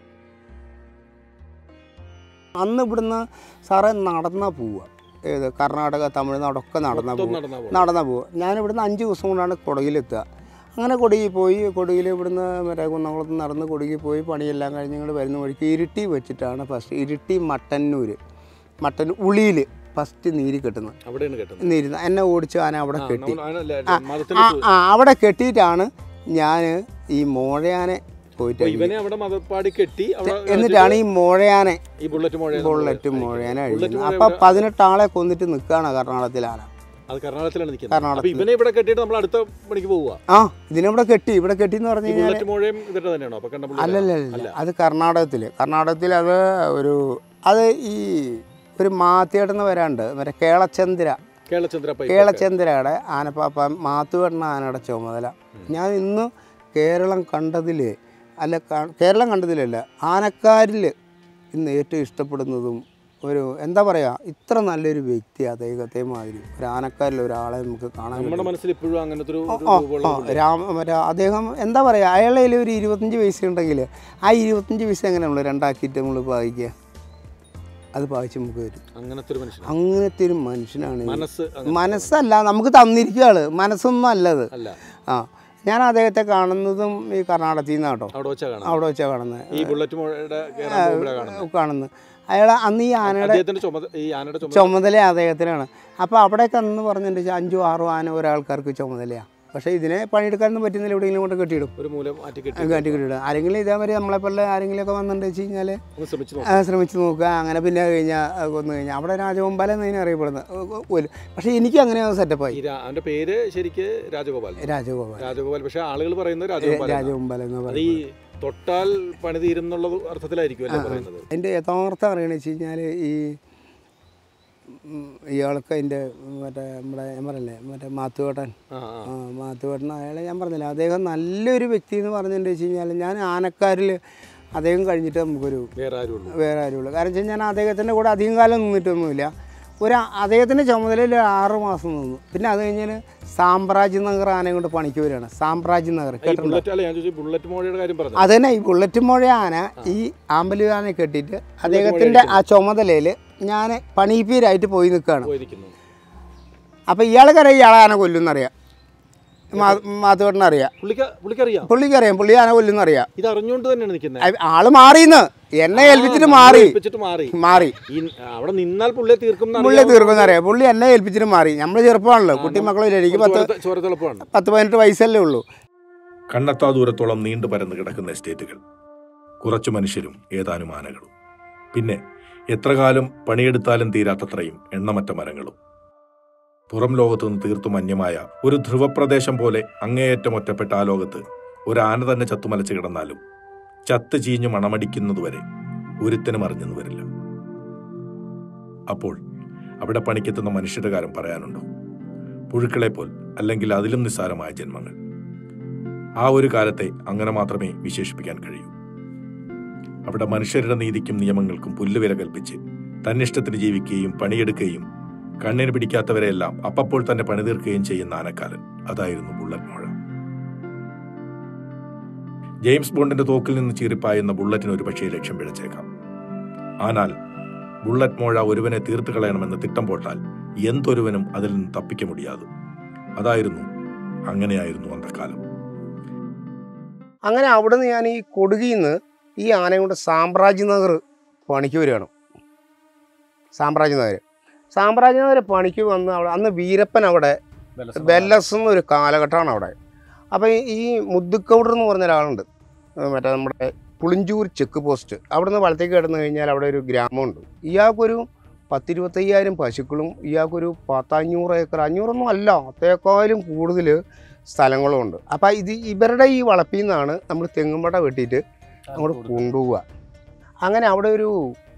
അന്ന് ഇവിടുന്ന് സാറേ നടന്നാ പോവുക ഏത് കർണാടക തമിഴ്നാടൊക്കെ നടന്നാ പോവുക നടന്നാ പോവുക ഞാൻ ഇവിടുന്ന് അഞ്ച് ദിവസം കൊണ്ടാണ് കൊടകിലെത്തുക അങ്ങനെ കൊടകിൽ പോയി കൊടകിൽ ഇവിടുന്ന് മറ്റേ കുന്നംകുളത്ത് നടന്ന് കൊടകിൽ പോയി പണിയെല്ലാം കഴിഞ്ഞ് ഇങ്ങോട്ട് വരുന്ന വഴിക്ക് ഇരിട്ടി വെച്ചിട്ടാണ് ഫസ്റ്റ് ഇരിട്ടി മട്ടന്നൂർ മട്ടൻ ഉളിയിൽ ഫസ്റ്റ് നീര് കെട്ടുന്നത് അവിടെയാണ് കേട്ടത് നീര് എന്നെ ഓടിച്ച് ആന അവിടെ കെട്ടി ആ, മതത്തിൽ ആ ആ അവിടെ കെട്ടിയിട്ടാണ് ഞാൻ ഈ മോഴയാനെ പോയിട്ട് ഇവനെ അവിടെ മതപ്പാടി കെട്ടി അവിടെ എന്നിട്ടാണ് ഈ മോഴയാനെ ഈ ബുള്ളറ്റ് മോഴ ബുള്ളറ്റ് മോഴയാനെ ബുള്ളറ്റ് അഴിക്കുന്നത് മോഴ അപ്പം ഇവിടെ- പതിനെട്ട് ആളെ കൊന്നിട്ട് നിൽക്കുകയാണ് കർണാടകത്തിലാണ് അത് കർണാടകത്തിലാണ് നിൽക്കുന്നത് കർണാടകത്തിൽ. അപ്പൊ ഇവനെ ഇവിടെ കെട്ടിയിട്ട് നമ്മൾ അടുത്ത പണിക്ക് പോവുക ആ ഇതിനിവിടെ കെട്ടി ഇവിടെ കെട്ടി എന്ന് പറഞ്ഞു ഈ കഴിഞ്ഞാൽ ബുള്ളറ്റ് മോഴയും ഇതിട്ട് തന്നെയാണോ അപ്പൊ കണ്ട അല്ലല്ല അല്ല അത് കർണാടകത്തിൽ കർണാടകത്തിൽ അത് ഒരു അത് ഈ ഒരു മാത്തിയേട്ടെന്ന് വരാണ്ട് മറ്റേ കേളചന്ദ്ര കേളചന്ദ്ര പൈപ്പ് കേളചന്ദ്രയുടെ ആനപ്പാപ്പ മാത്തുവേട്ടന ആനയുടെ ചുമതല ഞാൻ ഇന്ന് കേരളം കണ്ടതിൽ അല്ല കാ- കേരളം കണ്ടതിലല്ല ആനക്കാരിൽ ഇന്ന് ഏറ്റവും ഇഷ്ടപ്പെടുന്നതും ഒരു എന്താ പറയുക ഇത്ര നല്ലൊരു വ്യക്തി അദ്ദേഹത്തെ മാതിരി ഒരു ആനക്കാരിൽ ഒരാളെ നമുക്ക് കാണാൻ നമ്മുടെ കഴിയും. മനസ്സിൽ ഇപ്പോഴും അങ്ങനത്തെ ഒരു ഒരു ആ, രൂപമുള്ള ആ, രാമ മറ്റേ അദ്ദേഹം എന്താ പറയുക അയാളുടെ കയ്യിൽ ഒരു ഇരുപത്തഞ്ച് പൈസ ഉണ്ടെങ്കിൽ ആ ഇരുപത്തഞ്ച് പൈസ എങ്ങനെ നമ്മൾ രണ്ടാക്കിയിട്ട് നമ്മൾ പാവിക്കുക അത് പാവിച്ച് നമുക്ക് വരും അങ്ങനത്തെ ഒരു മനുഷ്യൻ അങ്ങനത്തെ ഒരു മനുഷ്യനാണ് ഈ- മനസ്സ് അങ്ങനെ മനസ്സല്ല നമുക്ക് തന്നിരിക്കുക ആള് മനസ്സൊന്നും അല്ലത് അല്ല ആ ഞാൻ അദ്ദേഹത്തെ കാണുന്നതും ഈ കർണാടകത്തിൽ നിന്ന് കേട്ടോ അവിടെ വെച്ചാ കാണാം അവിടെ വെച്ചാണ് കാണുന്നത് ഈ ബുള്ളറ്റ് മോഴയുടെ കേറാൻ പോകുമ്പോഴാണ് കാണുന്നത് കാണുന്നത് അയാൾ അന്ന് ഈ ആനയുടെ അദ്ദേഹത്തിന്റെ ചുമത ഈ ആനയുടെ ചുമതല ചുമതല അദ്ദേഹത്തിനാണ് അപ്പോൾ അവിടെയൊക്കെ അന്ന് പറഞ്ഞിട്ട് അഞ്ചോ ആറോ ആന ഒരാൾക്കാർക്ക് ചുമതലയാണ് പക്ഷേ ഇതിനെ പണിയെടുക്കാനൊന്നും പറ്റുന്നില്ല എവിടെയെങ്കിലും കൊണ്ട് കെട്ടിയിടും ഒരു മൂലം മാറ്റി കെട്ടി കാട്ടി കെട്ടിയിടും ആരെങ്കിലും ഇതേമാതിരി നമ്മളെപ്പോലെ ആരെങ്കിലുമൊക്കെ വന്നിട്ട് വെച്ച് കഴിഞ്ഞാൽ ഒന്ന് ശ്രമിച്ചു നോക്കാം ആ, ശ്രമിച്ച് നോക്കുക അങ്ങനെ പിന്നെ കഴിഞ്ഞാൽ കൊന്നു കഴിഞ്ഞാൽ അവിടെ രാജകൊമ്പാല എന്നതിനെ അറിയപ്പെടുന്നത് ഒരു പക്ഷേ എനിക്ക് അങ്ങനെ സെറ്റപ്പായി ഈ രാ- അവന്റെ പേര് ശരിക്ക് രാജഗോപാൽ രാജഗോപാൽ രാജഗോപാൽ പക്ഷെ ആളുകൾ പറയുന്നത് രാജഗോപാൽ എന്നാ. രാജകൊമ്പാല എന്ന് അത് ഈ പറയുന്നത് തൊട്ടാൽ പണി തീരും എന്നുള്ള അർത്ഥത്തിലായിരിക്കും അല്ലേ പറയുന്നത് അതിൻ്റെ യഥാർത്ഥം അറിയണമെന്ന് വെച്ച് കഴിഞ്ഞാൽ ഈ ഉം, ഇയാൾക്ക് അതിൻ്റെ മറ്റേ നമ്മുടെ ഞാൻ പറഞ്ഞില്ലേ മറ്റേ മാത്തുവേട്ടൻ ആ ആ ആ മാത്തുവേട്ടൻ അയാളെ ഞാൻ പറഞ്ഞില്ല അദ്ദേഹം നല്ലൊരു വ്യക്തി എന്ന് പറഞ്ഞിട്ട് വെച്ച് കഴിഞ്ഞാൽ ഞാൻ ആനക്കാരിൽ അദ്ദേഹം കഴിഞ്ഞിട്ട് നമുക്കൊരു വേറെ ആരും ഉള്ളൂ വേറെ ആരുള്ളൂ കാരണം വെച്ച് കഴിഞ്ഞാൽ ഞാൻ അദ്ദേഹത്തിൻ്റെ കൂടെ അധികം കാലം നിന്നിട്ടൊന്നുമില്ല ഒരു അദ്ദേഹത്തിൻ്റെ ചുമതലയിൽ ഒരു ആറ് മാസം നിന്നു പിന്നെ അത് കഴിഞ്ഞാൽ സാമ്രാജ്യ നഗർ ആനയും കൊണ്ട് പണിക്ക് വരികയാണ് സാമ്രാജ്യ നഗർ ഈ കേട്ടിട്ടുണ്ടോ ബുള്ളറ്റ് അല്ല ഞാൻ ചോദിച്ചു ബുള്ളറ്റ് മോഴയുടെ കാര്യം പറഞ്ഞു അതന്നെ ഈ ബുള്ളറ്റ് മുഴ ആന ഈ ആമ്പലി ആന കെട്ടിയിട്ട് അദ്ദേഹത്തിൻ്റെ ആ ചുമതലയിൽ ഞാൻ പണിപ്പീരായിട്ട് പോയി നിൽക്കുകയാണ് പോയിരിക്കുന്നു അപ്പോൾ ഇയാൾക്കറിയാം ഇയാളെ ആന കൊല്ലുന്നറിയാം മാത്തുവേട്ടനറിയാം പുള്ളിക്ക് പുള്ളിക്കറിയാം പുള്ളിക്കറിയാം പുള്ളി ആന കൊല്ലുന്നറിയാം ഇത് അറിഞ്ഞുകൊണ്ട് തന്നെയാണ് നിൽക്കുന്നത് അ- ആള് മാറിന്ന് എന്നെ ഏൽപ്പിച്ചിട്ട് മാറി ഏൽപ്പിച്ചിട്ട് മാറി മാറി ഈ അവിടെ നിന്നാൽ പുള്ളിയെ തീർക്കും എന്ന് പുള്ളി അറിയാം. തീർക്കുന്നറിയാം പുള്ളി എന്നെ ഏൽപ്പിച്ചിട്ട് മാറി നമ്മൾ ചെറുപ്പമാണല്ലോ കുട്ടി മക്കളില്ല എനിക്ക് പത്ത് ചോരത്ത- ചോരത്തിളപ്പാണ് പത്ത് പതിനെട്ട് വയസ്സല്ലേ ഉള്ളൂ കണ്ണെത്താ ദൂരത്തോളം നീണ്ടു പരന്ന് കിടക്കുന്ന എസ്റ്റേറ്റുകൾ കുറച്ചു മനുഷ്യരും ഏതാനും ആനകളും പിന്നെ എത്ര കാലം പണിയെടുത്താലും തീരാത്തത്രയും എണ്ണമറ്റ മരങ്ങളും പുറം ലോകത്തുനിന്ന് തീർത്തും അന്യമായ ഒരു ധ്രുവപ്രദേശം പോലെ അങ്ങേയറ്റം ഒറ്റപ്പെട്ട ആ ലോകത്ത് ഒരു ആന തന്നെ ചത്തുമലച്ച് കിടന്നാലും ചത്ത് ചീഞ്ഞു മണമടിക്കുന്നതുവരെ ഒരുത്തനും അറിഞ്ഞെന്ന് വരില്ല അപ്പോൾ അവിടെ പണിക്കെത്തുന്ന മനുഷ്യരുടെ കാര്യം പറയാനുണ്ടോ പുഴുക്കളെ പോൽ അല്ലെങ്കിൽ അതിലും നിസ്സാരമായ ജന്മങ്ങൾ ആ ഒരു കാലത്തെ അങ്ങനെ മാത്രമേ വിശേഷിപ്പിക്കാൻ കഴിയൂ അവിടെ മനുഷ്യരുടെ നീതിക്കും നിയമങ്ങൾക്കും പുല്ലുവില കൽപ്പിച്ച് തന്നിഷ്ടത്തിന് ജീവിക്കുകയും പണിയെടുക്കുകയും കണ്ണിന് പിടിക്കാത്തവരെയെല്ലാം അപ്പപ്പോൾ തന്നെ പണി തീർക്കുകയും ചെയ്യുന്ന ആനക്കാലൻ അതായിരുന്നു ബുള്ളറ്റ് മോഴ ജെയിംസ് ബോണ്ടിന്റെ തോക്കിൽ നിന്ന് ചീറിപ്പായുന്ന ബുള്ളറ്റിന് ഒരു പക്ഷേ ലക്ഷ്യം പിഴച്ചേക്കാം ஆனால் ബുള്ളറ്റ് മോഴ ഒരുവനെ തീർത്തു കളയണമെന്ന് തിട്ടം പോട്ടാൽ എന്തൊരുവനും അതിൽ നിന്ന് തപ്പിക്ക മുടിയാതു അതായിരുന്നു അങ്ങനെയായിരുന്നു അന്തക്കാലം അങ്ങനെ അവിടെ നിന്ന് ഞാൻ ഈ കൊടുകിയിൽ നിന്ന് ഈ ആനയും കൊണ്ട് സാമ്രാജ്യ നഗർ പണിക്ക് വരികയാണ് സാമ്രാജ്യ നഗർ സാമ്രാജ്യ നഗർ പണിക്ക് വന്ന് അവിടെ അന്ന് വീരപ്പൻ അവിടെ ബെല്ലസ് എന്നൊരു കാലഘട്ടമാണ് അവിടെ അപ്പോൾ ഈ മുദ്ദുക്കൗഡർ എന്ന് പറഞ്ഞ ഒരാളുണ്ട് ഏഹ് മറ്റേ നമ്മുടെ പുളിഞ്ചൂർ ചെക്ക് പോസ്റ്റ് അവിടെ നിന്ന് വലത്തേക്ക് കിടന്നു കഴിഞ്ഞാൽ അവിടെ ഒരു ഗ്രാമമുണ്ട് ഇയാൾക്കൊരു പത്തിരുപത്തയ്യായിരം പശുക്കളും ഇയാൾക്കൊരു പത്തഞ്ഞൂറ് ഏക്കർ അഞ്ഞൂറൊന്നും അല്ല അതേക്കാളും കൂടുതൽ സ്ഥലങ്ങളും ഉണ്ട് അപ്പോൾ ഇത് ഇവരുടെ ഈ വളപ്പിൽ നിന്നാണ് നമ്മൾ തെങ്ങുംപട വെട്ടിയിട്ട് അങ്ങോട്ട് കൊണ്ടുപോവുക അങ്ങനെ അവിടെ ഒരു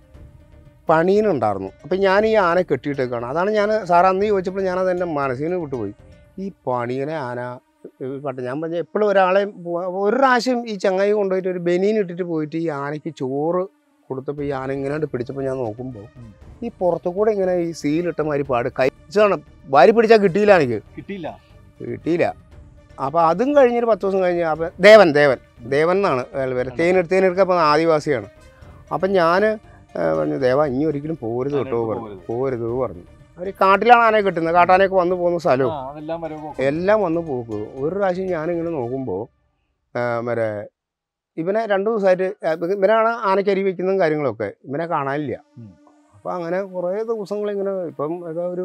പണീനുണ്ടായിരുന്നു അപ്പം ഞാൻ ഈ ആന കെട്ടിയിട്ടേക്കാണ് അതാണ് ഞാൻ സാർ അന്ന് ചോദിച്ചപ്പോൾ ഞാനത് എൻ്റെ മനസ്സിന് വിട്ടുപോയി ഈ പണീനെ ആന പട്ട ഞാൻ പറഞ്ഞ എപ്പോഴും ഒരാളെ പോ- ഒരു പ്രാവശ്യം ഈ ചങ്ങായി കൊണ്ടുപോയിട്ട് ഒരു ബനീൻ ഇട്ടിട്ട് പോയിട്ട് ഈ ആനയ്ക്ക് ചോറ് കൊടുത്തപ്പോൾ ഈ ആന ഇങ്ങനെ പിടിച്ചപ്പോൾ ഞാൻ നോക്കുമ്പോൾ ഈ പുറത്തു കൂടെ ഇങ്ങനെ ഈ സീലിട്ട മാതിരി പാട് കഴിച്ചാണ് വാരി പിടിച്ചാൽ കിട്ടിയില്ല എനിക്ക് കിട്ടിയില്ല കിട്ടിയില്ല അപ്പോൾ അതും കഴിഞ്ഞൊരു പത്ത് ദിവസം കഴിഞ്ഞ് അപ്പം ദേവൻ ദേവൻ ദേവൻ എന്നാണ് അയാൾ പേര് തേനെടുത്ത് തേനെടുക്കപ്പോൾ ആദിവാസിയാണ് അപ്പം ഞാൻ പറഞ്ഞു ദേവ ഇനി ഒരിക്കലും പോരുത് കേട്ടോ പറഞ്ഞു പോരുത് പറഞ്ഞു അവർ കാട്ടിലാണ് ആനയെ കിട്ടുന്നത് കാട്ടാനയൊക്കെ വന്നു പോകുന്ന സ്ഥലവും അതെല്ലാം വരവോ എല്ലാം വന്ന് പോക്ക് ഒരു പ്രാവശ്യം ഞാനിങ്ങനെ നോക്കുമ്പോൾ മറ്റേ ഇവനെ രണ്ടു ദിവസമായിട്ട് ആ, ഇവനാണ് ആനയ്ക്ക് അരി വയ്ക്കുന്നതും കാര്യങ്ങളൊക്കെ ഇവനെ കാണാനില്ല ഉം. അപ്പോൾ അങ്ങനെ കുറേ ദിവസങ്ങൾ ഇങ്ങനെ ഇപ്പം ഏതാ ഒരു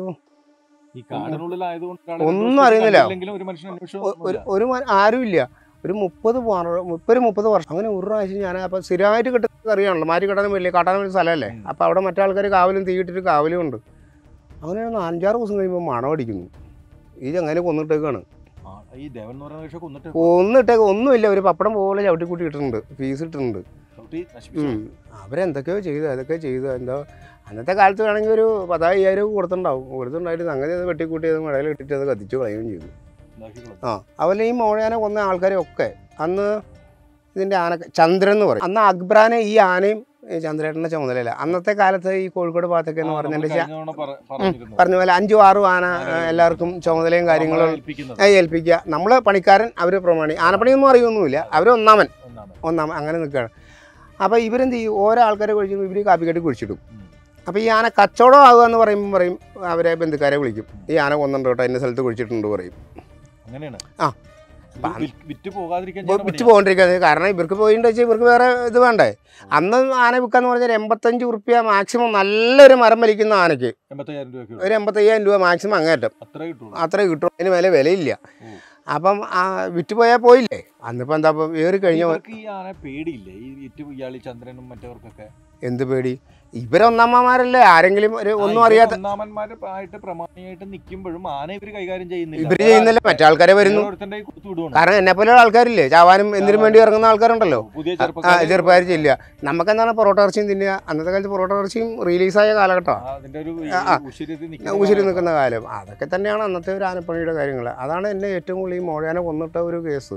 ഈ കാടിനുള്ളിലായതുകൊണ്ട് ഒന്നും അറിയുന്നില്ല. ഒരു മനുഷ്യൻ ഒ- ഒരു ഒരു മ- ആരുമില്ല ഒരു മുപ്പത് വർ- മുപ്പത് മുപ്പത് വർഷം അങ്ങനെ ഒരു പ്രാവശ്യം ഞാൻ അപ്പോൾ സ്ഥിരമായിട്ട് കിട്ടുന്നത് അറിയാണല്ലോ മാറ്റി കിട്ടാനും വലിയ കാട്ടാനും വലിയ സ്ഥലമല്ലേ ഉം. അപ്പോൾ അവിടെ മറ്റാൾക്കാർ കാവലും തീയിട്ടിട്ട് കാവലും ഉണ്ട് അങ്ങനെ അഞ്ചാറ് ദിവസം കഴിയുമ്പോൾ മണം അടിക്കുന്നു ഈ ചങ്ങനെ കൊന്നിട്ടേക്കാണ് ഈ ദേവൻ എന്ന് പറയുന്ന മനുഷ്യൻ കൊന്നിട്ട് കൊന്നിട്ടേക്ക് ഒന്നുമില്ല ഒരു പപ്പടം പോലെ ചവിട്ടി കൂട്ടി ഇട്ടിട്ടുണ്ട് ഫീസ് ഇട്ടിട്ടുണ്ട് ചവിട്ടി നശിപ്പിച്ചു ഉം. അവരെന്തൊക്കെയോ ചെയ്തു അതൊക്കെ ചെയ്തു എന്തോ അന്നത്തെ കാലത്ത് വേണമെങ്കിൽ ഒരു പതായ്യായിരം കൊടുത്തിട്ടുണ്ടാവും കൊടുത്തിട്ടുണ്ടായിട്ട് സംഗതി അത് വെട്ടിക്കൂട്ടി അത് മഴയിൽ ഇട്ടിട്ട് അത് കത്തിച്ചു കളയുകയും ചെയ്തു ഇതാക്കി കളഞ്ഞു. ആ അതുപോലെ ഈ മോഴയാനെ കൊന്ന ആൾക്കാരെ ഒക്കെ അന്ന് ഇതിൻ്റെ ആന ചന്ദ്രൻ എന്ന് പറയും അന്ന് അക്ബറാനെ ഈ ആനയും ഈ ചന്ദ്രേട്ടൻ്റെ ചുമതലയില്ല അന്നത്തെ കാലത്ത് ഈ കോഴിക്കോട് ഭാഗത്തൊക്കെ എന്ന് ആ, നമ്മൾ പറഞ്ഞിട്ട് കഴിഞ്ഞ തവണ പറ- പറഞ്ഞിരുന്നു. പറഞ്ഞ പോലെ അഞ്ചും ആറും ആന ആന എല്ലാവർക്കും ചുമതലയും കാര്യങ്ങളും നമ്മളെ ഏൽപ്പിക്കുന്നത് ഏ, ഏൽപ്പിക്കുക നമ്മൾ പണിക്കാരൻ അവർ പ്രമാണി ആനപ്പണിയൊന്നും അറിയൊന്നുമില്ല അവർ ഒന്നാമൻ ഒന്നാണ്. ഒന്നാമൻ അങ്ങനെ നിൽക്കുകയാണ് അപ്പോൾ ഇവരെന്ത് ചെയ്യും ഓരോ ആൾക്കാരെ കുഴിച്ചിടും ഇവർ കാപ്പി കെട്ടി കുഴിച്ചിടും ഉം. അപ്പോൾ ഈ ആന കച്ചവടം ആകുക എന്ന് പറയുമ്പോൾ പറയും അവരെ ബന്ധുക്കാരെ വിളിക്കും ഈ ആന കൊന്നുണ്ട് കേട്ടോ ഇന്ന സ്ഥലത്ത് കുഴിച്ചിട്ടുണ്ട് പറയും അങ്ങനെയാണ് ആ. ഇത് വി- വിറ്റ് പോകാതിരിക്കാൻ ബോ- ചെയ്യുന്ന വിറ്റ് പണിയാ. പോകൊണ്ടിരിക്കുന്നത് കാരണം ഇവർക്ക് പോയിട്ടുണ്ട് വെച്ചാൽ ഇവർക്ക് വേറെ ഇത് വേണ്ടേ അന്ന് ആന വിൽക്കാന്ന് പറഞ്ഞാൽ എൺപത്തഞ്ച് ഉറുപ്പ്യ മാക്സിമം നല്ലൊരു മരം വലിക്കുന്ന ആനയ്ക്ക് എൺപത്തയ്യായിരം രൂപയ്ക്ക് ഒരു എൺപത്തയ്യായിരം രൂപ മാക്സിമം അങ്ങേറ്റം അത്രേ കിട്ടുള്ളൂ അത്രേ കിട്ടും അതിന് മേലെ വിലയില്ല ഓ. അപ്പം ആ വിറ്റ് പോയാൽ പോയില്ലേ അന്നിപ്പോൾ എന്താ ഇപ്പം ഏറി കഴിഞ്ഞ ഇവർക്ക് ഈ ആന പേടിയില്ലേ ഈ വിറ്റ് ഇയാളി ചന്ദ്രനും മറ്റവർക്കൊക്കെ എന്ത് പേടി ഇവരൊന്നമ്മമാരല്ലേ ആരെങ്കിലും ഒരു ഒന്നും ആ, അറിയാത്ത ഇവര് ഒന്നാമന്മാര് ആയിട്ട് പ്രമാണിയായിട്ട് നിൽക്കുമ്പോഴും ആന ഇവര് കൈകാര്യം ചെയ്യുന്നില്ല ഇവര് ചെയ്യുന്നില്ല മറ്റേ ആൾക്കാരെ വരുന്നു ഓരോരുത്തരുടെ കയ്യിൽ കൊടുത്തു വിടുവാണ് കാരണം എന്നെ പോലെ ആൾക്കാരില്ലേ ചാവാനും എന്തിനും വേണ്ടി ഇറങ്ങുന്ന ആൾക്കാരുണ്ടല്ലോ പുതിയ ആ ചെറുപ്പക്കാര് ചെറുപ്പക്കാർ ചെല്ലുക നമുക്കെന്താണ് പൊറോട്ട ഇറച്ചിയും തിന്നുക അന്നത്തെ കാലത്ത് പൊറോട്ട ഇറച്ചിയും റിലീസായ കാലഘട്ടമാണ് ആ, അതിന്റെ ഒരു ആ, ആ. ഉശിരത്തിൽ ഉശിരി നിൽക്കുന്ന നിൽക്കുന്ന കാലം അതൊക്കെ തന്നെയാണ് അന്നത്തെ ഒരു ആനപ്പണിയുടെ കാര്യങ്ങൾ അതാണ് എന്നെ ഏറ്റവും കൂടുതൽ ഈ മോഴാനെ കൊന്നിട്ട ഒരു കേസ്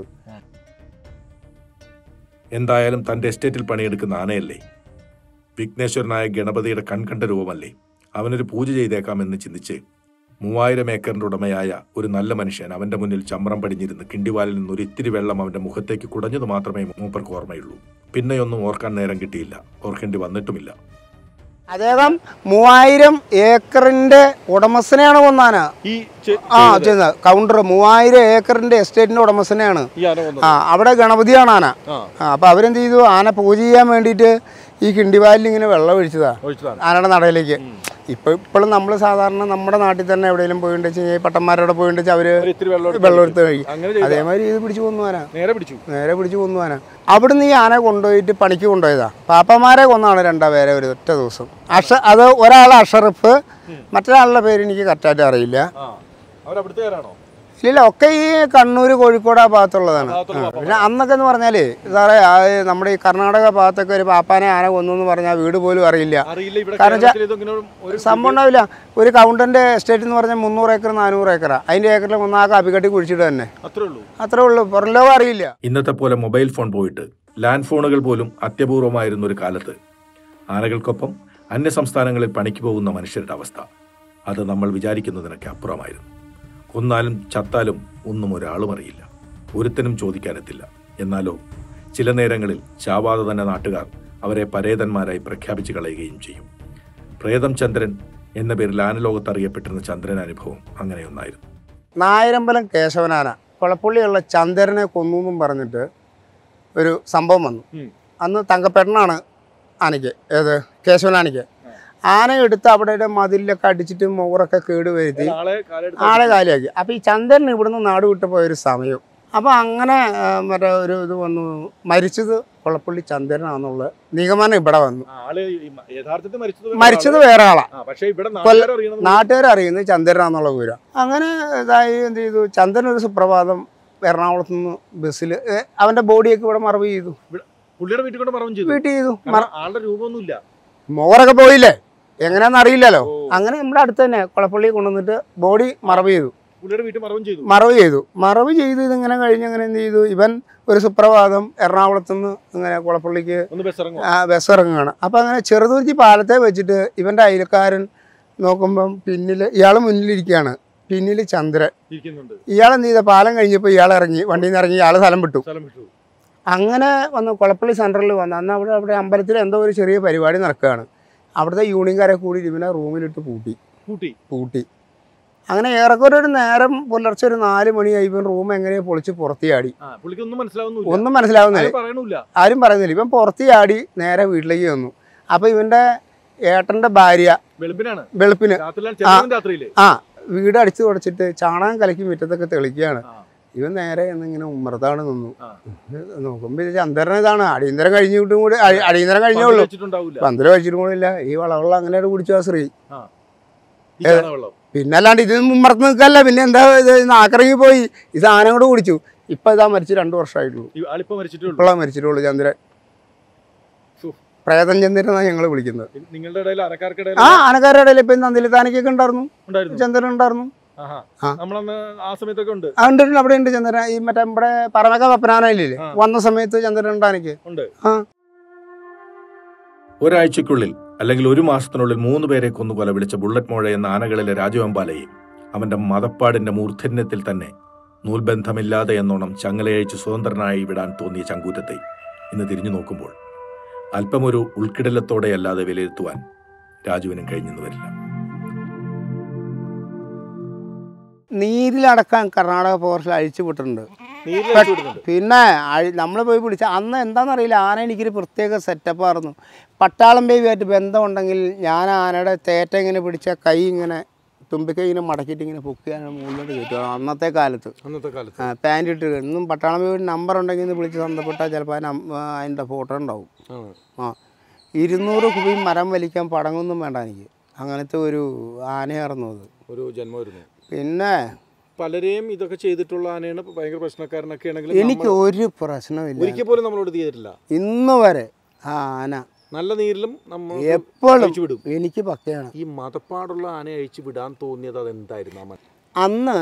എന്തായാലും തന്റെ എസ്റ്റേറ്റിൽ പണിയെടുക്കുന്ന ആനയല്ലേ വിഘ്നേശ്വരനായ ഗണപതിയുടെ കൺകണ്ട രൂപമല്ലേ അവനൊരു പൂജ ചെയ്തേക്കാമെന്ന് ചിന്തിച്ച് മൂവായിരം ഏക്കറിന്റെ ഉടമയായ ഒരു നല്ല മനുഷ്യൻ അവന്റെ മുന്നിൽ ചമ്രം പടിഞ്ഞിരുന്ന് കിണ്ടിവാലിൽ നിന്ന് ഒരു ഇത്തിരി വെള്ളം അവന്റെ മുഖത്തേക്ക് കുടഞ്ഞത് മാത്രമേ മൂപ്പർക്ക് ഓർമ്മയുള്ളൂ പിന്നെയൊന്നും ഓർക്കാൻ നേരം കിട്ടിയില്ല ഓർക്കേണ്ടി വന്നിട്ടുമില്ല അദ്ദേഹം മൂവായിരം ഏക്കറിന്റെ ഉടമസ്ഥനെയാണ് കൊന്നാന ഈ ചെ- ആ ചെയ്യുന്നത് കൗണ്ടർ മൂവായിരം ഏക്കറിന്റെ എസ്റ്റേറ്റിന്റെ ഉടമസ്ഥനെയാണ് ഈ ആന വന്നത് ആ അവിടെ ഗണപതിയാണ് ആന ആ ആ അപ്പോൾ അവരെന്ത് ചെയ്തു ആന പൂജ ചെയ്യാൻ വേണ്ടിയിട്ട് ഈ കിണ്ടിവാലിൽ ഇങ്ങനെ വെള്ളം ഒഴിച്ചതാ ഒഴിച്ചതാണ് ആനയുടെ നടയിലേക്ക് ഉം. ഇപ്പൊ ഇപ്പോഴും നമ്മൾ സാധാരണ നമ്മുടെ നാട്ടിൽ തന്നെ എവിടെയെങ്കിലും പോയിട്ട് വെച്ച് കഴിഞ്ഞാൽ പട്ടന്മാരോടെ പോയിട്ട് വെച്ച് അവര് ഒരു ഇത്തിരി വെള്ളം എടുത്ത് വെള്ളം എടുത്ത് കഴിക്കും അങ്ങനെ ചെയ്താ. അതേമാതിരി ഇത് പിടിച്ചു കൊന്നു ആന നേരെ പിടിച്ചു നേരെ പിടിച്ചു കൊന്നു ആന അവിടുന്ന് ഈ ആന കൊണ്ടുപോയിട്ട് പണിക്ക് കൊണ്ടുപോയതാ പാപ്പന്മാരെ കൊന്നാണ് രണ്ടാ പേരെ ഒരു ഒറ്റ ദിവസം അഷ അത് ഒരാൾ അഷറഫ് മറ്റൊരാളുടെ പേര് എനിക്ക് കറക്റ്റായിട്ട് അറിയില്ല ആ അവരവിടുത്തുകാരാണോ ഇല്ല ഒക്കെ ഈ കണ്ണൂർ കോഴിക്കോട് ആ ഭാഗത്തുള്ളതാണ് ഭാഗത്തുള്ള ആ, പാപ്പന്മാർ. പിന്നെ അന്നൊക്കെ എന്ന് പറഞ്ഞാലേ സാറേ ആ നമ്മുടെ ഈ കർണാടക ഭാഗത്തൊക്കെ ഒരു പാപ്പാനെ ആന കൊന്നു എന്ന് പറഞ്ഞാൽ വീട് പോലും അറിയില്ല അറിയില്ല ഇവിടെ കാരണം വെച്ചാ- കേരളത്തിൽ ഇതൊങ്ങനെ ഒരു സംഭവം ഉണ്ടാവില്ല ഒരു കൗണ്ടന്റെ എസ്റ്റേറ്റ് എന്ന് പറഞ്ഞാൽ മുന്നൂറ് ഏക്കർ നാനൂറ് ഏക്കറാ അതിന്റെ ഏക്കറിൽ ഒന്നാ കാപ്പിക്കട്ടി കുഴിച്ചിട്ട് തന്നെ അത്രേ ഉള്ളൂ അത്രേ ഉള്ളൂ പുറം ലോകം അറിയില്ല ഇന്നത്തെ പോലെ മൊബൈൽ ഫോൺ പോയിട്ട് ലാൻഡ് ഫോണുകൾ പോലും അത്യപൂർവമായിരുന്ന ഒരു കാലത്ത് ആനകൾക്കൊപ്പം അന്യ സംസ്ഥാനങ്ങളിൽ പണിക്ക് പോകുന്ന മനുഷ്യരുടെ അവസ്ഥ അത് നമ്മൾ വിചാരിക്കുന്നതിനൊക്കെ അപ്പുറമായിരുന്നു കൊന്നാലും ചത്താലും ഒന്നും ഒരാളും അറിയില്ല ഒരുത്തനും ചോദിക്കാനെത്തില്ല എന്നാലോ ചില നേരങ്ങളിൽ ചാവാതെ തന്നെ നാട്ടുകാർ അവരെ പരേതന്മാരായി പ്രഖ്യാപിച്ചു കളയുകയും ചെയ്യും പ്രേതം ചന്ദ്രൻ എന്ന പേരിൽ ആനലോകത്ത് അറിയപ്പെട്ടിരുന്ന ചന്ദ്രൻ അനുഭവം അങ്ങനെയൊന്നായിരുന്നു നായരമ്പലം കേശവനാന കൊളപ്പുള്ളിയുള്ള ചന്ദ്രനെ കൊന്നു എന്നും പറഞ്ഞിട്ട് ഒരു സംഭവം വന്നു ഉം. അന്ന് തങ്കപ്പെടനാണ് ആനയ്ക്ക് ഏത് കേശവനാനയ്ക്ക് ആന എടുത്ത് അവിടെ മതിലൊക്കെ അടിച്ചിട്ട് മോറൊക്കെ കേട് വരുത്തി ആളെ കാലെടുത്ത് ആളെ കാലിയാക്കി അപ്പോൾ ഈ ചന്ദ്രൻ ഇവിടുന്ന് നാട് വിട്ടു പോയൊരു സമയം അപ്പോൾ അങ്ങനെ ആ, മറ്റേ ഒരു ഇത് വന്നു മരിച്ചത് കൊളപ്പള്ളി ചന്ദ്രനാന്നുള്ള നിഗമനം ഇവിടെ വന്നു ആ, ആള് ഈ മ- യഥാർത്ഥത്തിൽ മരിച്ചത് വേറെ മരിച്ചത് ആള്. വേറെ ആളാ ആ, പക്ഷേ ഇവിടെ നാട്ടുകാർ അറിയണത് നാട്ടുകാർ അറിയുന്നത് ചന്ദ്രനാന്നുള്ള വിവരം അങ്ങനെ ഇതായി എന്ത് ചെയ്തു ചന്ദ്രൻ ഒരു സുപ്രഭാതം എറണാകുളത്ത് നിന്ന് ബസ്സിൽ അവൻ്റെ ബോഡിയൊക്കെ ഇവിടെ മറവ് ചെയ്തു പുള്ളിയുടെ വീട്ടിൽ കൊണ്ട് മറവും ചെയ്തു വീട്ടിൽ ചെയ്തു മറ കാരണം ആളുടെ രൂപമൊന്നുമില്ല മോറൊക്കെ പോയില്ലേ എങ്ങനെയാണെന്ന് അറിയില്ലല്ലോ ഓ, അങ്ങനെ നമ്മുടെ അടുത്ത് തന്നെ കുളപ്പള്ളി കൊണ്ടുവന്നിട്ട് ബോഡി മറവ് ചെയ്തു പുള്ളിയുടെ വീട്ടിൽ മറവും ചെയ്തു മറവ് ചെയ്തു മറവ് ചെയ്ത് ഇതിങ്ങനെ കഴിഞ്ഞ് അങ്ങനെ എന്ത് ചെയ്തു ഇവൻ ഒരു സുപ്രഭാതം എറണാകുളത്ത് നിന്ന് ഇങ്ങനെ കുളപ്പള്ളിക്ക് ഒന്ന് ബസ് ഇറങ്ങും ആ, ബസ് ഇറങ്ങുകയാണ് അപ്പോൾ അങ്ങനെ ചെറുതുരുത്തി പാലത്തെ വെച്ചിട്ട് ഇവൻ്റെ അയൽക്കാരൻ നോക്കുമ്പം പിന്നിൽ ഇയാൾ മുന്നിലിരിക്കുകയാണ് പിന്നിൽ ചന്ദ്രൻ ഇരിക്കുന്നുണ്ട് ഇയാൾ എന്ത് ചെയ്ത പാലം കഴിഞ്ഞപ്പോൾ ഇയാൾ ഇറങ്ങി വണ്ടിയിൽ നിന്ന് ഇറങ്ങി ഇയാൾ സ്ഥലം വിട്ടു സ്ഥലം വിട്ടു അങ്ങനെ വന്ന് കുളപ്പള്ളി സെൻറ്ററിൽ വന്ന് അന്ന് അവിടെ അവിടെ അമ്പലത്തിൽ എന്തോ ഒരു ചെറിയ പരിപാടി നടക്കുകയാണ് അവിടുത്തെ യൂണിയൻകാരെ കൂടി ഇവനെ റൂമിലിട്ട് പൂട്ടി കൂട്ടി പൂട്ടി അങ്ങനെ ഏറെക്കുറെ ഒരു നേരം പുലർച്ചെ ഒരു നാല് മണിയായി ഇവൻ റൂം എങ്ങനെയോ പൊളിച്ച് പുറത്ത് ചാടി ആ പുള്ളിക്ക് ഒന്നും മനസ്സിലാവുന്നില്ല ഒന്നും മനസ്സിലാവുന്നില്ല ആരും പറയണില്ല ആരും പറയുന്നില്ല ഇവൻ പുറത്ത് ചാടി നേരെ വീട്ടിലേക്ക് വന്നു അപ്പോൾ ഇവൻ്റെ ഏട്ടൻ്റെ ഭാര്യ വെളുപ്പിനാണ് വെളുപ്പിന് രാത്രിയിലാണ് ചെല്ലുന്നത് രാത്രിയില് ആ വീട് അടിച്ചു തുടച്ചിട്ട് ചാണകം കലക്കി മുറ്റത്തൊക്കെ തെളിക്കുകയാണ് ആ. ഇവൻ നേരെ എന്നിങ്ങനെ ഉമ്മറത്താണ് നിന്നു ആ. നോക്കുമ്പോൾ ഇത് ചന്ദ്രൻ ഇതാണ് അടിയന്തരം കഴിഞ്ഞിട്ടും കൂടി അടി- അടിയന്തരം കഴിഞ്ഞേ പന്തല് ഉള്ളൂ വെച്ചിട്ടുണ്ടാവൂല പന്തല് കഴിച്ചിട്ടും കൂടി ഇല്ല ഈ വളവെള്ളം അങ്ങനെ കുടിച്ചു ആ സ്ത്രീ ഈ ചാണകവെള്ളം പിന്നെ അല്ലാണ്ട് ഇത് ഉമ്മറത്ത് നിൽക്കല്ല പിന്നെ എന്താ ഇത് നാക്കിറങ്ങി പോയി ഈ സാധനം കൂടെ കുടിച്ചു ഇപ്പൊ ഇതാ മരിച്ചു രണ്ടു വർഷമായിട്ടുള്ളൂ ഈ ആളിപ്പോ മരിച്ചിട്ടേ ഉള്ളൂ ഇപ്പോഴാണ് മരിച്ചിട്ടുള്ളൂ ചന്ദ്രൻ ഫു. പ്രേതം ചന്ദ്രൻ എന്നാണ് ഞങ്ങൾ വിളിക്കുന്നത് നിങ്ങളുടെ ഇടയിൽ അരക്കാർക്കിടയിൽ ആ ആനക്കാരുടെ ഇടയിൽ ഇപ്പൊ നന്ദിലിത്താനക്കൊക്കെ ഉണ്ടായിരുന്നു ഉണ്ടായിരുന്നു ചന്ദ്രൻ ഉണ്ടായിരുന്നു ആഹാ ആ. നമ്മളന്ന് ആ സമയത്തൊക്കെ ഉണ്ട് ആ ഉണ്ട് ഉണ്ട്, അവിടെ ഉണ്ട് ചന്ദ്രൻ ഈ മറ്റേ നമ്മുടെ പറമക്ക പപ്പനാനയില്ലേ ആ. വന്ന സമയത്ത് ചന്ദ്രൻ ഉണ്ടാനക്ക് ഉണ്ട് ആ ഒരാഴ്ചയ്ക്കുള്ളിൽ അല്ലെങ്കിൽ ഒരു മാസത്തിനുള്ളിൽ മൂന്ന് പേരെ കൊന്നു കൊല വിളിച്ച ബുള്ളറ്റ് മോഴ എന്ന ആനകളിലെ രാജവെമ്പാലയെ അവന്റെ മതപ്പാടിന്റെ മൂർധന്യത്തിൽ തന്നെ നൂൽബന്ധമില്ലാതെ എന്നോണം ചങ്ങലയഴിച്ച് സ്വതന്ത്രനായി വിടാൻ തോന്നിയ ചങ്കൂറ്റത്തെ ഇന്ന് തിരിഞ്ഞു നോക്കുമ്പോൾ അല്പമൊരു ഉൾക്കിടലത്തോടെയല്ലാതെ വിലയിരുത്തുവാൻ രാജുവിനും കഴിഞ്ഞെന്ന് വരില്ല നീരിലടക്കാൻ കർണാടക ഫോറസ്റ്റിൽ അഴിച്ചു വിട്ടിട്ടുണ്ട് നീരിൽ അടിച്ചു വിടുന്നുണ്ട് പിന്നെ നമ്മൾ പോയി പിടിച്ച അന്ന് എന്താണെന്നറിയില്ല ആന എനിക്കൊരു പ്രത്യേക സെറ്റപ്പായിരുന്നു പട്ടാളം ബേബിയായിട്ട് ബന്ധമുണ്ടെങ്കിൽ ഞാൻ ആനയുടെ തേറ്റ ഇങ്ങനെ പിടിച്ച കൈ ഇങ്ങനെ തുമ്പിക്കൈ ഇങ്ങനെ മടക്കിയിട്ട് ഇങ്ങനെ പൊക്കിയാണ് മുകളിലോട്ട് കയറ്റുക അന്നത്തെ കാലത്ത് അന്നത്തെ കാലത്ത് ആ, പാൻറ് ഇട്ട് ഇന്നും പട്ടാളം ബേബി നമ്പർ ഉണ്ടെങ്കിൽ ഇന്ന് വിളിച്ച് ബന്ധപ്പെട്ടാൽ ചിലപ്പോൾ അതിന് അം- ആ, അതിൻ്റെ ഫോട്ടോ ഉണ്ടാവും ആ ഇരുന്നൂറ് കുബി മരം വലിക്കാൻ പടങ്ങൊന്നും വേണ്ട എനിക്ക് അങ്ങനത്തെ ഒരു ആനയായിരുന്നു അത് ഒരു ജന്മമായിരുന്നു പിന്നെ പലരെയും ഇതൊക്കെ ചെയ്തിട്ടുള്ള ആനയാണ് ഭയങ്കര പ്രശ്നക്കാരനൊക്കെ ആണെങ്കിൽ എനിക്ക് ഒരു പ്രശ്നമില്ല ഒരിക്കൽ പോലും നമ്മളോട് ഇത് ചെയ്തിട്ടില്ല ഇന്ന് വരെ ആ ആന നല്ല നീരിലും നമ്മൾ എപ്പോഴും അഴിച്ചു വിടും എനിക്ക് പക്കയാണ് ഈ മതപ്പാടുള്ള ആനയെ അഴിച്ചു വിടാൻ തോന്നിയത് അതെന്തായിരുന്നു ആ മ- അന്ന്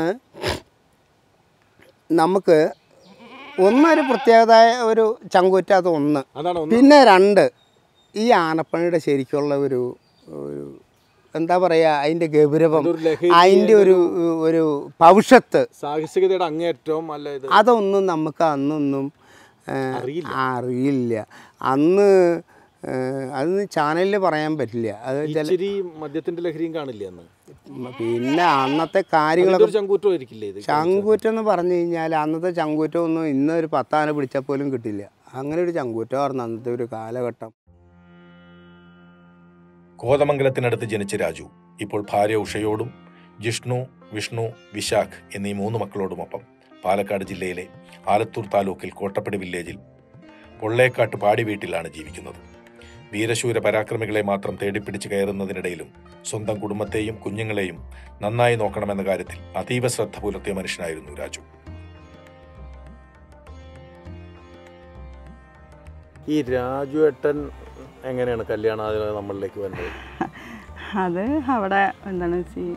നമുക്ക് ഒന്നൊരു പ്രത്യേകത ഒരു ചങ്കൂറ്റാത്ത ഒന്ന് അതാണ് ഒന്ന് പിന്നെ രണ്ട് ഈ ആനപ്പണിയുടെ ശരിക്കുള്ള ഒരു ഒരു എന്താ പറയുക അതിൻ്റെ ഗൗരവം ഒരു ലഹരി അതിൻ്റെ ഒരു ഒരു ഭവിഷ്യത്ത് സാഹസികതയുടെ അങ്ങേയറ്റവും അല്ല ഇത് അതൊന്നും നമുക്ക് അന്നൊന്നും ഏ, അറിയില്ല. അറിയില്ല അന്ന് ഏ, അതൊന്ന് ചാനലിൽ പറയാൻ പറ്റില്ല അത് ചില ഇച്ചിരി മദ്യത്തിന്റെ ലഹരിയും കാണില്ല അന്ന് പിന്നെ അന്നത്തെ കാര്യങ്ങളൊക്കെ ഒരു ചങ്കൂറ്റമായിരിക്കില്ലേ ഇത് ചങ്കൂറ്റം എന്ന് പറഞ്ഞു കഴിഞ്ഞാൽ അന്നത്തെ ചങ്കൂറ്റം ഒന്നും ഇന്ന് ഒരു പത്താന പിടിച്ചാൽ പോലും കിട്ടില്ല അങ്ങനെ ഒരു ചങ്കൂറ്റമായിരുന്നു അന്നത്തെ ഒരു കാലഘട്ടം കോതമംഗലത്തിനടുത്ത് ജനിച്ച രാജു ഇപ്പോൾ ഭാര്യ ഉഷയോടും ജിഷ്ണു വിഷ്ണു വിശാഖ് എന്നീ മൂന്ന് മക്കളോടുമൊപ്പം പാലക്കാട് ജില്ലയിലെ ആലത്തൂർ താലൂക്കിൽ കോട്ടപ്പടി വില്ലേജിൽ പൊള്ളേക്കാട്ട് പാടി വീട്ടിലാണ് ജീവിക്കുന്നത് വീരശൂര പരാക്രമികളെ മാത്രം തേടിപ്പിടിച്ച് കയറുന്നതിനിടയിലും സ്വന്തം കുടുംബത്തെയും കുഞ്ഞുങ്ങളെയും നന്നായി നോക്കണമെന്ന കാര്യത്തിൽ അതീവ ശ്രദ്ധ പുലർത്തിയ മനുഷ്യനായിരുന്നു രാജു ഈ രാജു ഏട്ടൻ എങ്ങനെയാണ് കല്യാണാലോചന നമ്മളിലേക്ക് വന്നത് അത് അവിടെ എന്താണ് വെച്ച്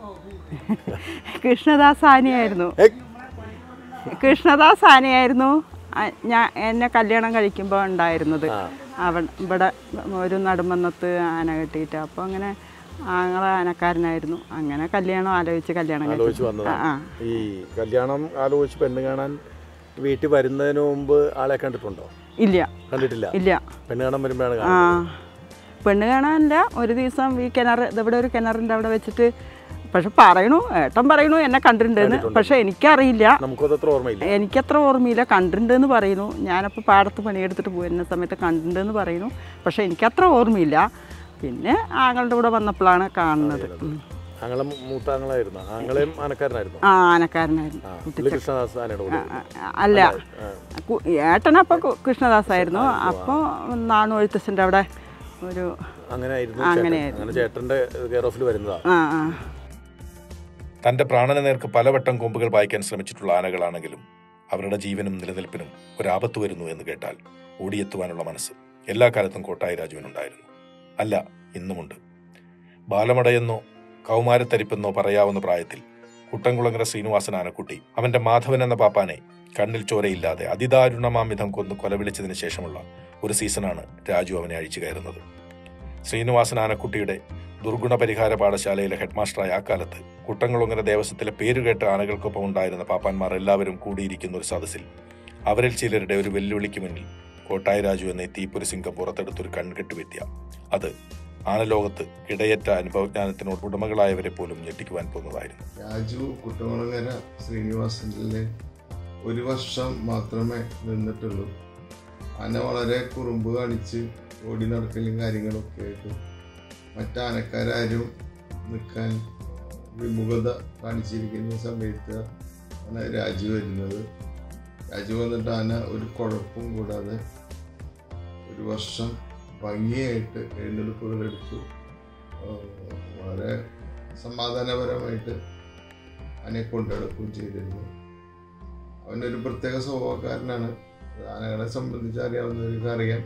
കൃഷ്ണദാസ് ആനയായിരുന്നു കൃഷ്ണദാസ് ആനയായിരുന്നു അ- ഞാൻ എന്നെ കല്യാണം കഴിക്കുമ്പോൾ ഉണ്ടായിരുന്നത് അവ ഇവിടെ ഒരു നടുമന്നത്ത് ആന കെട്ടിയിട്ട് അപ്പോൾ അങ്ങനെ ആങ്ങളെ ആനക്കാരനായിരുന്നു അങ്ങനെ കല്യാണം ആലോചിച്ച് കല്യാണം ആലോചിച്ച് കഴിച്ചു ആ വന്നതാണ് ആ ഈ കല്യാണം ആലോചിച്ച് പെണ്ണ് കാണാൻ വീട്ടിൽ വരുന്നതിന് മുമ്പ് ആളെ കണ്ടിട്ടുണ്ടോ ഇല്ല കണ്ടിട്ടില്ല ഇല്ല പെണ്ണ് കാണാൻ വരുമ്പോഴാണ് ആ കാണുന്നത് പെണ്ണ് കാണാനില്ല ഒരു ദിവസം ഈ കിണർ ഇവിടെ ഒരു കിണറിൻ്റെ അവിടെ വെച്ചിട്ട് പക്ഷെ പറയണു ഏട്ടൻ പറയണു എന്നെ കണ്ടിട്ടുണ്ടെന്ന് പക്ഷെ എനിക്കറിയില്ല നമുക്കതത്ര ഓർമ്മയില്ല എനിക്കത്ര ഓർമ്മയില്ല കണ്ടിട്ടുണ്ടെന്ന് പറയുന്നു ഞാനപ്പോൾ പാടത്ത് പണിയെടുത്തിട്ട് പോയിരുന്ന സമയത്ത് കണ്ടിട്ടുണ്ടെന്ന് പറയുന്നു പക്ഷെ എനിക്കത്ര ഓർമ്മയില്ല പിന്നെ ആങ്ങളുടെ കൂടെ വന്നപ്പോഴാണ് കാണുന്നത് ഉം. ആങ്ങളെ മൂത്താങ്ങളായിരുന്നു ആങ്ങളെയും ആനക്കാരനായിരുന്നു ആ ആനക്കാരനായിരുന്നു ആ കുട്ടി- പുള്ളി കൃഷ്ണദാസ് ആനയുടെ കൂടെ ആ, ആ, അല്ല കു- ഏട്ടനപ്പോൾ കു- കൃഷ്ണദാസായിരുന്നു അപ്പോൾ നാണു എഴുത്തച്ഛൻ്റെ അവിടെ ഒരു അങ്ങനെ ആയിരുന്നു അങ്ങനെയായിരുന്നു. അങ്ങനെ ചേട്ടന്റെ കെയർ ഓഫിൽ വരുന്നതാ ആ ആ തന്റെ പ്രാണന നേർക്ക് പലവട്ടം കൊമ്പുകൾ പായിക്കാൻ ശ്രമിച്ചിട്ടുള്ള ആനകളാണെങ്കിലും അവരുടെ ജീവനും നിലനിൽപ്പിനും ഒരാപത്ത് വരുന്നു എന്ന് കേട്ടാൽ ഓടിയെത്തുവാനുള്ള മനസ്സ് എല്ലാ കാലത്തും കോട്ടായി രാജുവിനുണ്ടായിരുന്നു അല്ല ഇന്നുമുണ്ട് ബാലമടയെന്നോ കൗമാരത്തരിപ്പെന്നോ പറയാവുന്ന പ്രായത്തിൽ കുട്ടൻകുളങ്ങര ശ്രീനിവാസൻ ആനക്കുട്ടി അവന്റെ മാധവൻ എന്ന പാപ്പാനെ കണ്ണിൽ ചോരയില്ലാതെ അതിദാരുണമാം വിധം കൊന്ന് കൊലവിളിച്ചതിന് ശേഷമുള്ള ഒരു സീസണാണ് രാജു അവനെ അഴിച്ചു കയറുന്നത് ശ്രീനിവാസൻ ആനക്കുട്ടിയുടെ ദുർഗുണ പരിഹാര പാഠശാലയിലെ ഹെഡ്മാസ്റ്ററായ ആ കാലത്ത് കുട്ടംകുളങ്ങര ദേവസ്വത്തിലെ പേരുകേട്ട ആനകൾക്കൊപ്പം ഉണ്ടായിരുന്ന പാപ്പാന്മാർ എല്ലാവരും കൂടിയിരിക്കുന്ന ഒരു സദസ്സിൽ അവരിൽ ചിലരുടെ ഒരു വെല്ലുവിളിക്ക് മുന്നിൽ കോട്ടായി രാജു എന്ന ഈ തീപ്പൊരി സിംഗം പുറത്തെടുത്തൊരു കൺകെട്ട് വിദ്യ അത് ആനലോകത്ത് ഇടയറ്റ അനുഭവജ്ഞാനത്തിനോട് ഉടമകളായവരെ പോലും ഞെട്ടിക്കുവാൻ പോകുന്നതായിരുന്നു രാജു കുട്ടമണങ്ങര ശ്രീനിവാസനിലെ ഒരു വർഷം മാത്രമേ നിന്നിട്ടുള്ളൂ ആന വളരെ കുറുമ്പ് കാണിച്ച് ഓടി നടക്കലും കാര്യങ്ങളൊക്കെ ആയിട്ട് മറ്റാനക്കാരും നിൽക്കാൻ വിമുഖത കാണിച്ചിരിക്കുന്ന സമയത്ത് ആണ് രാജു വരുന്നത് രാജു വന്നിട്ട് ആന ഒരു കുഴപ്പവും കൂടാതെ ഒരു വർഷം ഭംഗിയായിട്ട് എഴുന്നള്ളിപ്പുകൾ എടുത്തു ആഹ് വളരെ സമാധാനപരമായിട്ട് ആനയെ കൊണ്ടുനടക്കുകയും ചെയ്തിരുന്നു അവനൊരു പ്രത്യേക സ്വഭാവക്കാരനാണ് അത് ആനകളെ സംബന്ധിച്ച് അറിയാവുന്നവർക്ക് അറിയാം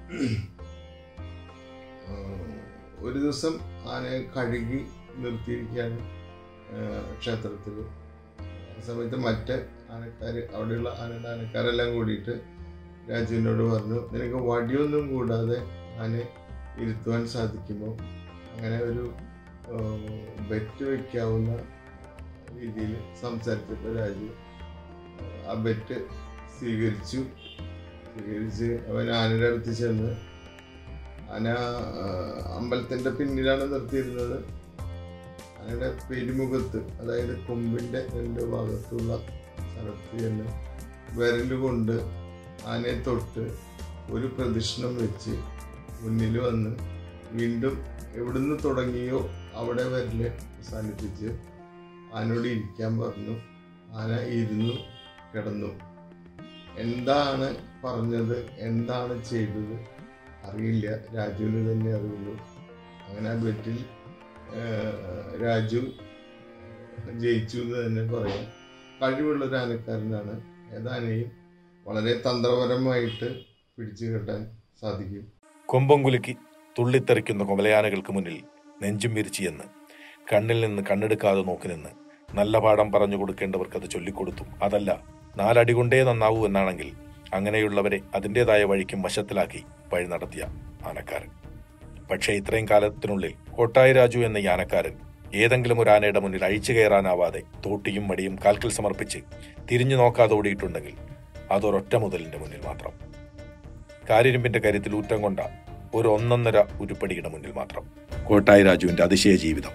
ആഹ് ഒരു ദിവസം ആനയെ കഴുകി നിർത്തിയിരിക്കുകയാണ് ക്ഷേത്രത്തിൽ ആ സമയത്ത് മറ്റ് ആനക്കാർ അവിടെയുള്ള ആനയുടെ ആനക്കാരെല്ലാം കൂടിയിട്ട് രാജുവിനോട് പറഞ്ഞു നിനക്ക് വടിയൊന്നും കൂടാതെ ആനയെ ഇരുത്തുവാൻ സാധിക്കുമോ അങ്ങനെ ഒരു ബെറ്റ് വയ്ക്കാവുന്ന രീതിയിൽ സംസാരിച്ചപ്പോൾ രാജു ആ ബെറ്റ് സ്വീകരിച്ചു സ്വീകരിച്ച് അവൻ ആനയുടെ അടുത്ത് ചെന്ന് ആന ആ, അമ്പലത്തിൻ്റെ പിന്നിലാണ് നിർത്തിയിരുന്നത് ആനയുടെ പെരുമുഖത്ത് അതായത് കൊമ്പിൻ്റെ രണ്ട് ഭാഗത്തുള്ള സ്ഥലത്ത് ചെന്ന് വിരലുകൊണ്ട് ആനയെ തൊട്ട് ഒരു പ്രദക്ഷിണം വെച്ച് മുന്നിൽ വന്ന് വീണ്ടും എവിടുന്ന് തുടങ്ങിയോ അവിടെ വരല് അവസാനിപ്പിച്ച് ആനയോട് ഇരിക്കാൻ പറഞ്ഞു ആന ഇരുന്നു കിടന്നു എന്താണ് പറഞ്ഞത് എന്താണ് ചെയ്തത് അറിയില്ല രാജുവിന് തന്നെ അറിയുള്ളൂ അങ്ങനെ ആ ബെറ്റിൽ ഏഹ്, രാജു ജയിച്ചു എന്ന് തന്നെ പറയാം കഴിവുള്ള ഒരു ആനക്കാരനാണ് ഏതാനയും വളരെ തന്ത്രപരമായിട്ട് പിടിച്ചു കെട്ടാൻ സാധിക്കും കൊമ്പം കുലുക്കി തുള്ളിത്തെറിക്കുന്ന കൊമലയാനകൾക്ക് മുന്നിൽ നെഞ്ചും വിരിച്ചിയെന്ന് കണ്ണിൽ നിന്ന് കണ്ണെടുക്കാതെ നോക്കി നിന്ന് നല്ല പാഠം പറഞ്ഞു കൊടുക്കേണ്ടവർക്ക് അത് ചൊല്ലിക്കൊടുത്തു അതല്ല നാലടി കൊണ്ടേ നന്നാവൂ എന്നാണെങ്കിൽ അങ്ങനെയുള്ളവരെ അതിൻ്റെതായ വഴിക്കും വശത്തിലാക്കി വഴി നടത്തിയ ആനക്കാരൻ പക്ഷേ ഇത്രയും കാലത്തിനുള്ളിൽ കോട്ടായി രാജു എന്ന ഈ ആനക്കാരൻ ഏതെങ്കിലും ഒരു ആനയുടെ മുന്നിൽ അഴിച്ചു കയറാനാവാതെ തോട്ടിയും മടിയും കാൽക്കൽ സമർപ്പിച്ച് തിരിഞ്ഞു നോക്കാതെ ഓടിയിട്ടുണ്ടെങ്കിൽ അതൊരൊറ്റ മുതലിന്റെ മുന്നിൽ മാത്രം കാരിരുമ്പിന്റെ കാര്യത്തിൽ ഊറ്റം കൊണ്ട ഒരു ഒന്നൊന്നര ഉരുപ്പടിയുടെ മുന്നിൽ മാത്രം കോട്ടായി രാജുവിന്റെ അതിശയ ജീവിതം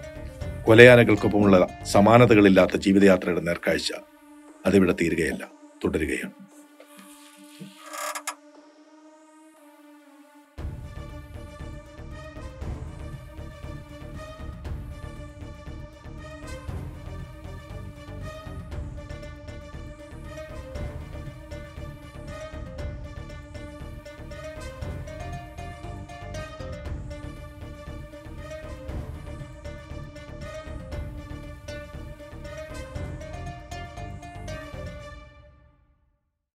കൊലയാനകൾക്കൊപ്പമുള്ള സമാനതകളില്ലാത്ത ജീവിതയാത്രയുടെ നേർക്കാഴ്ച അതിവിടെ തീരുകയല്ല തുടരുകയാണ്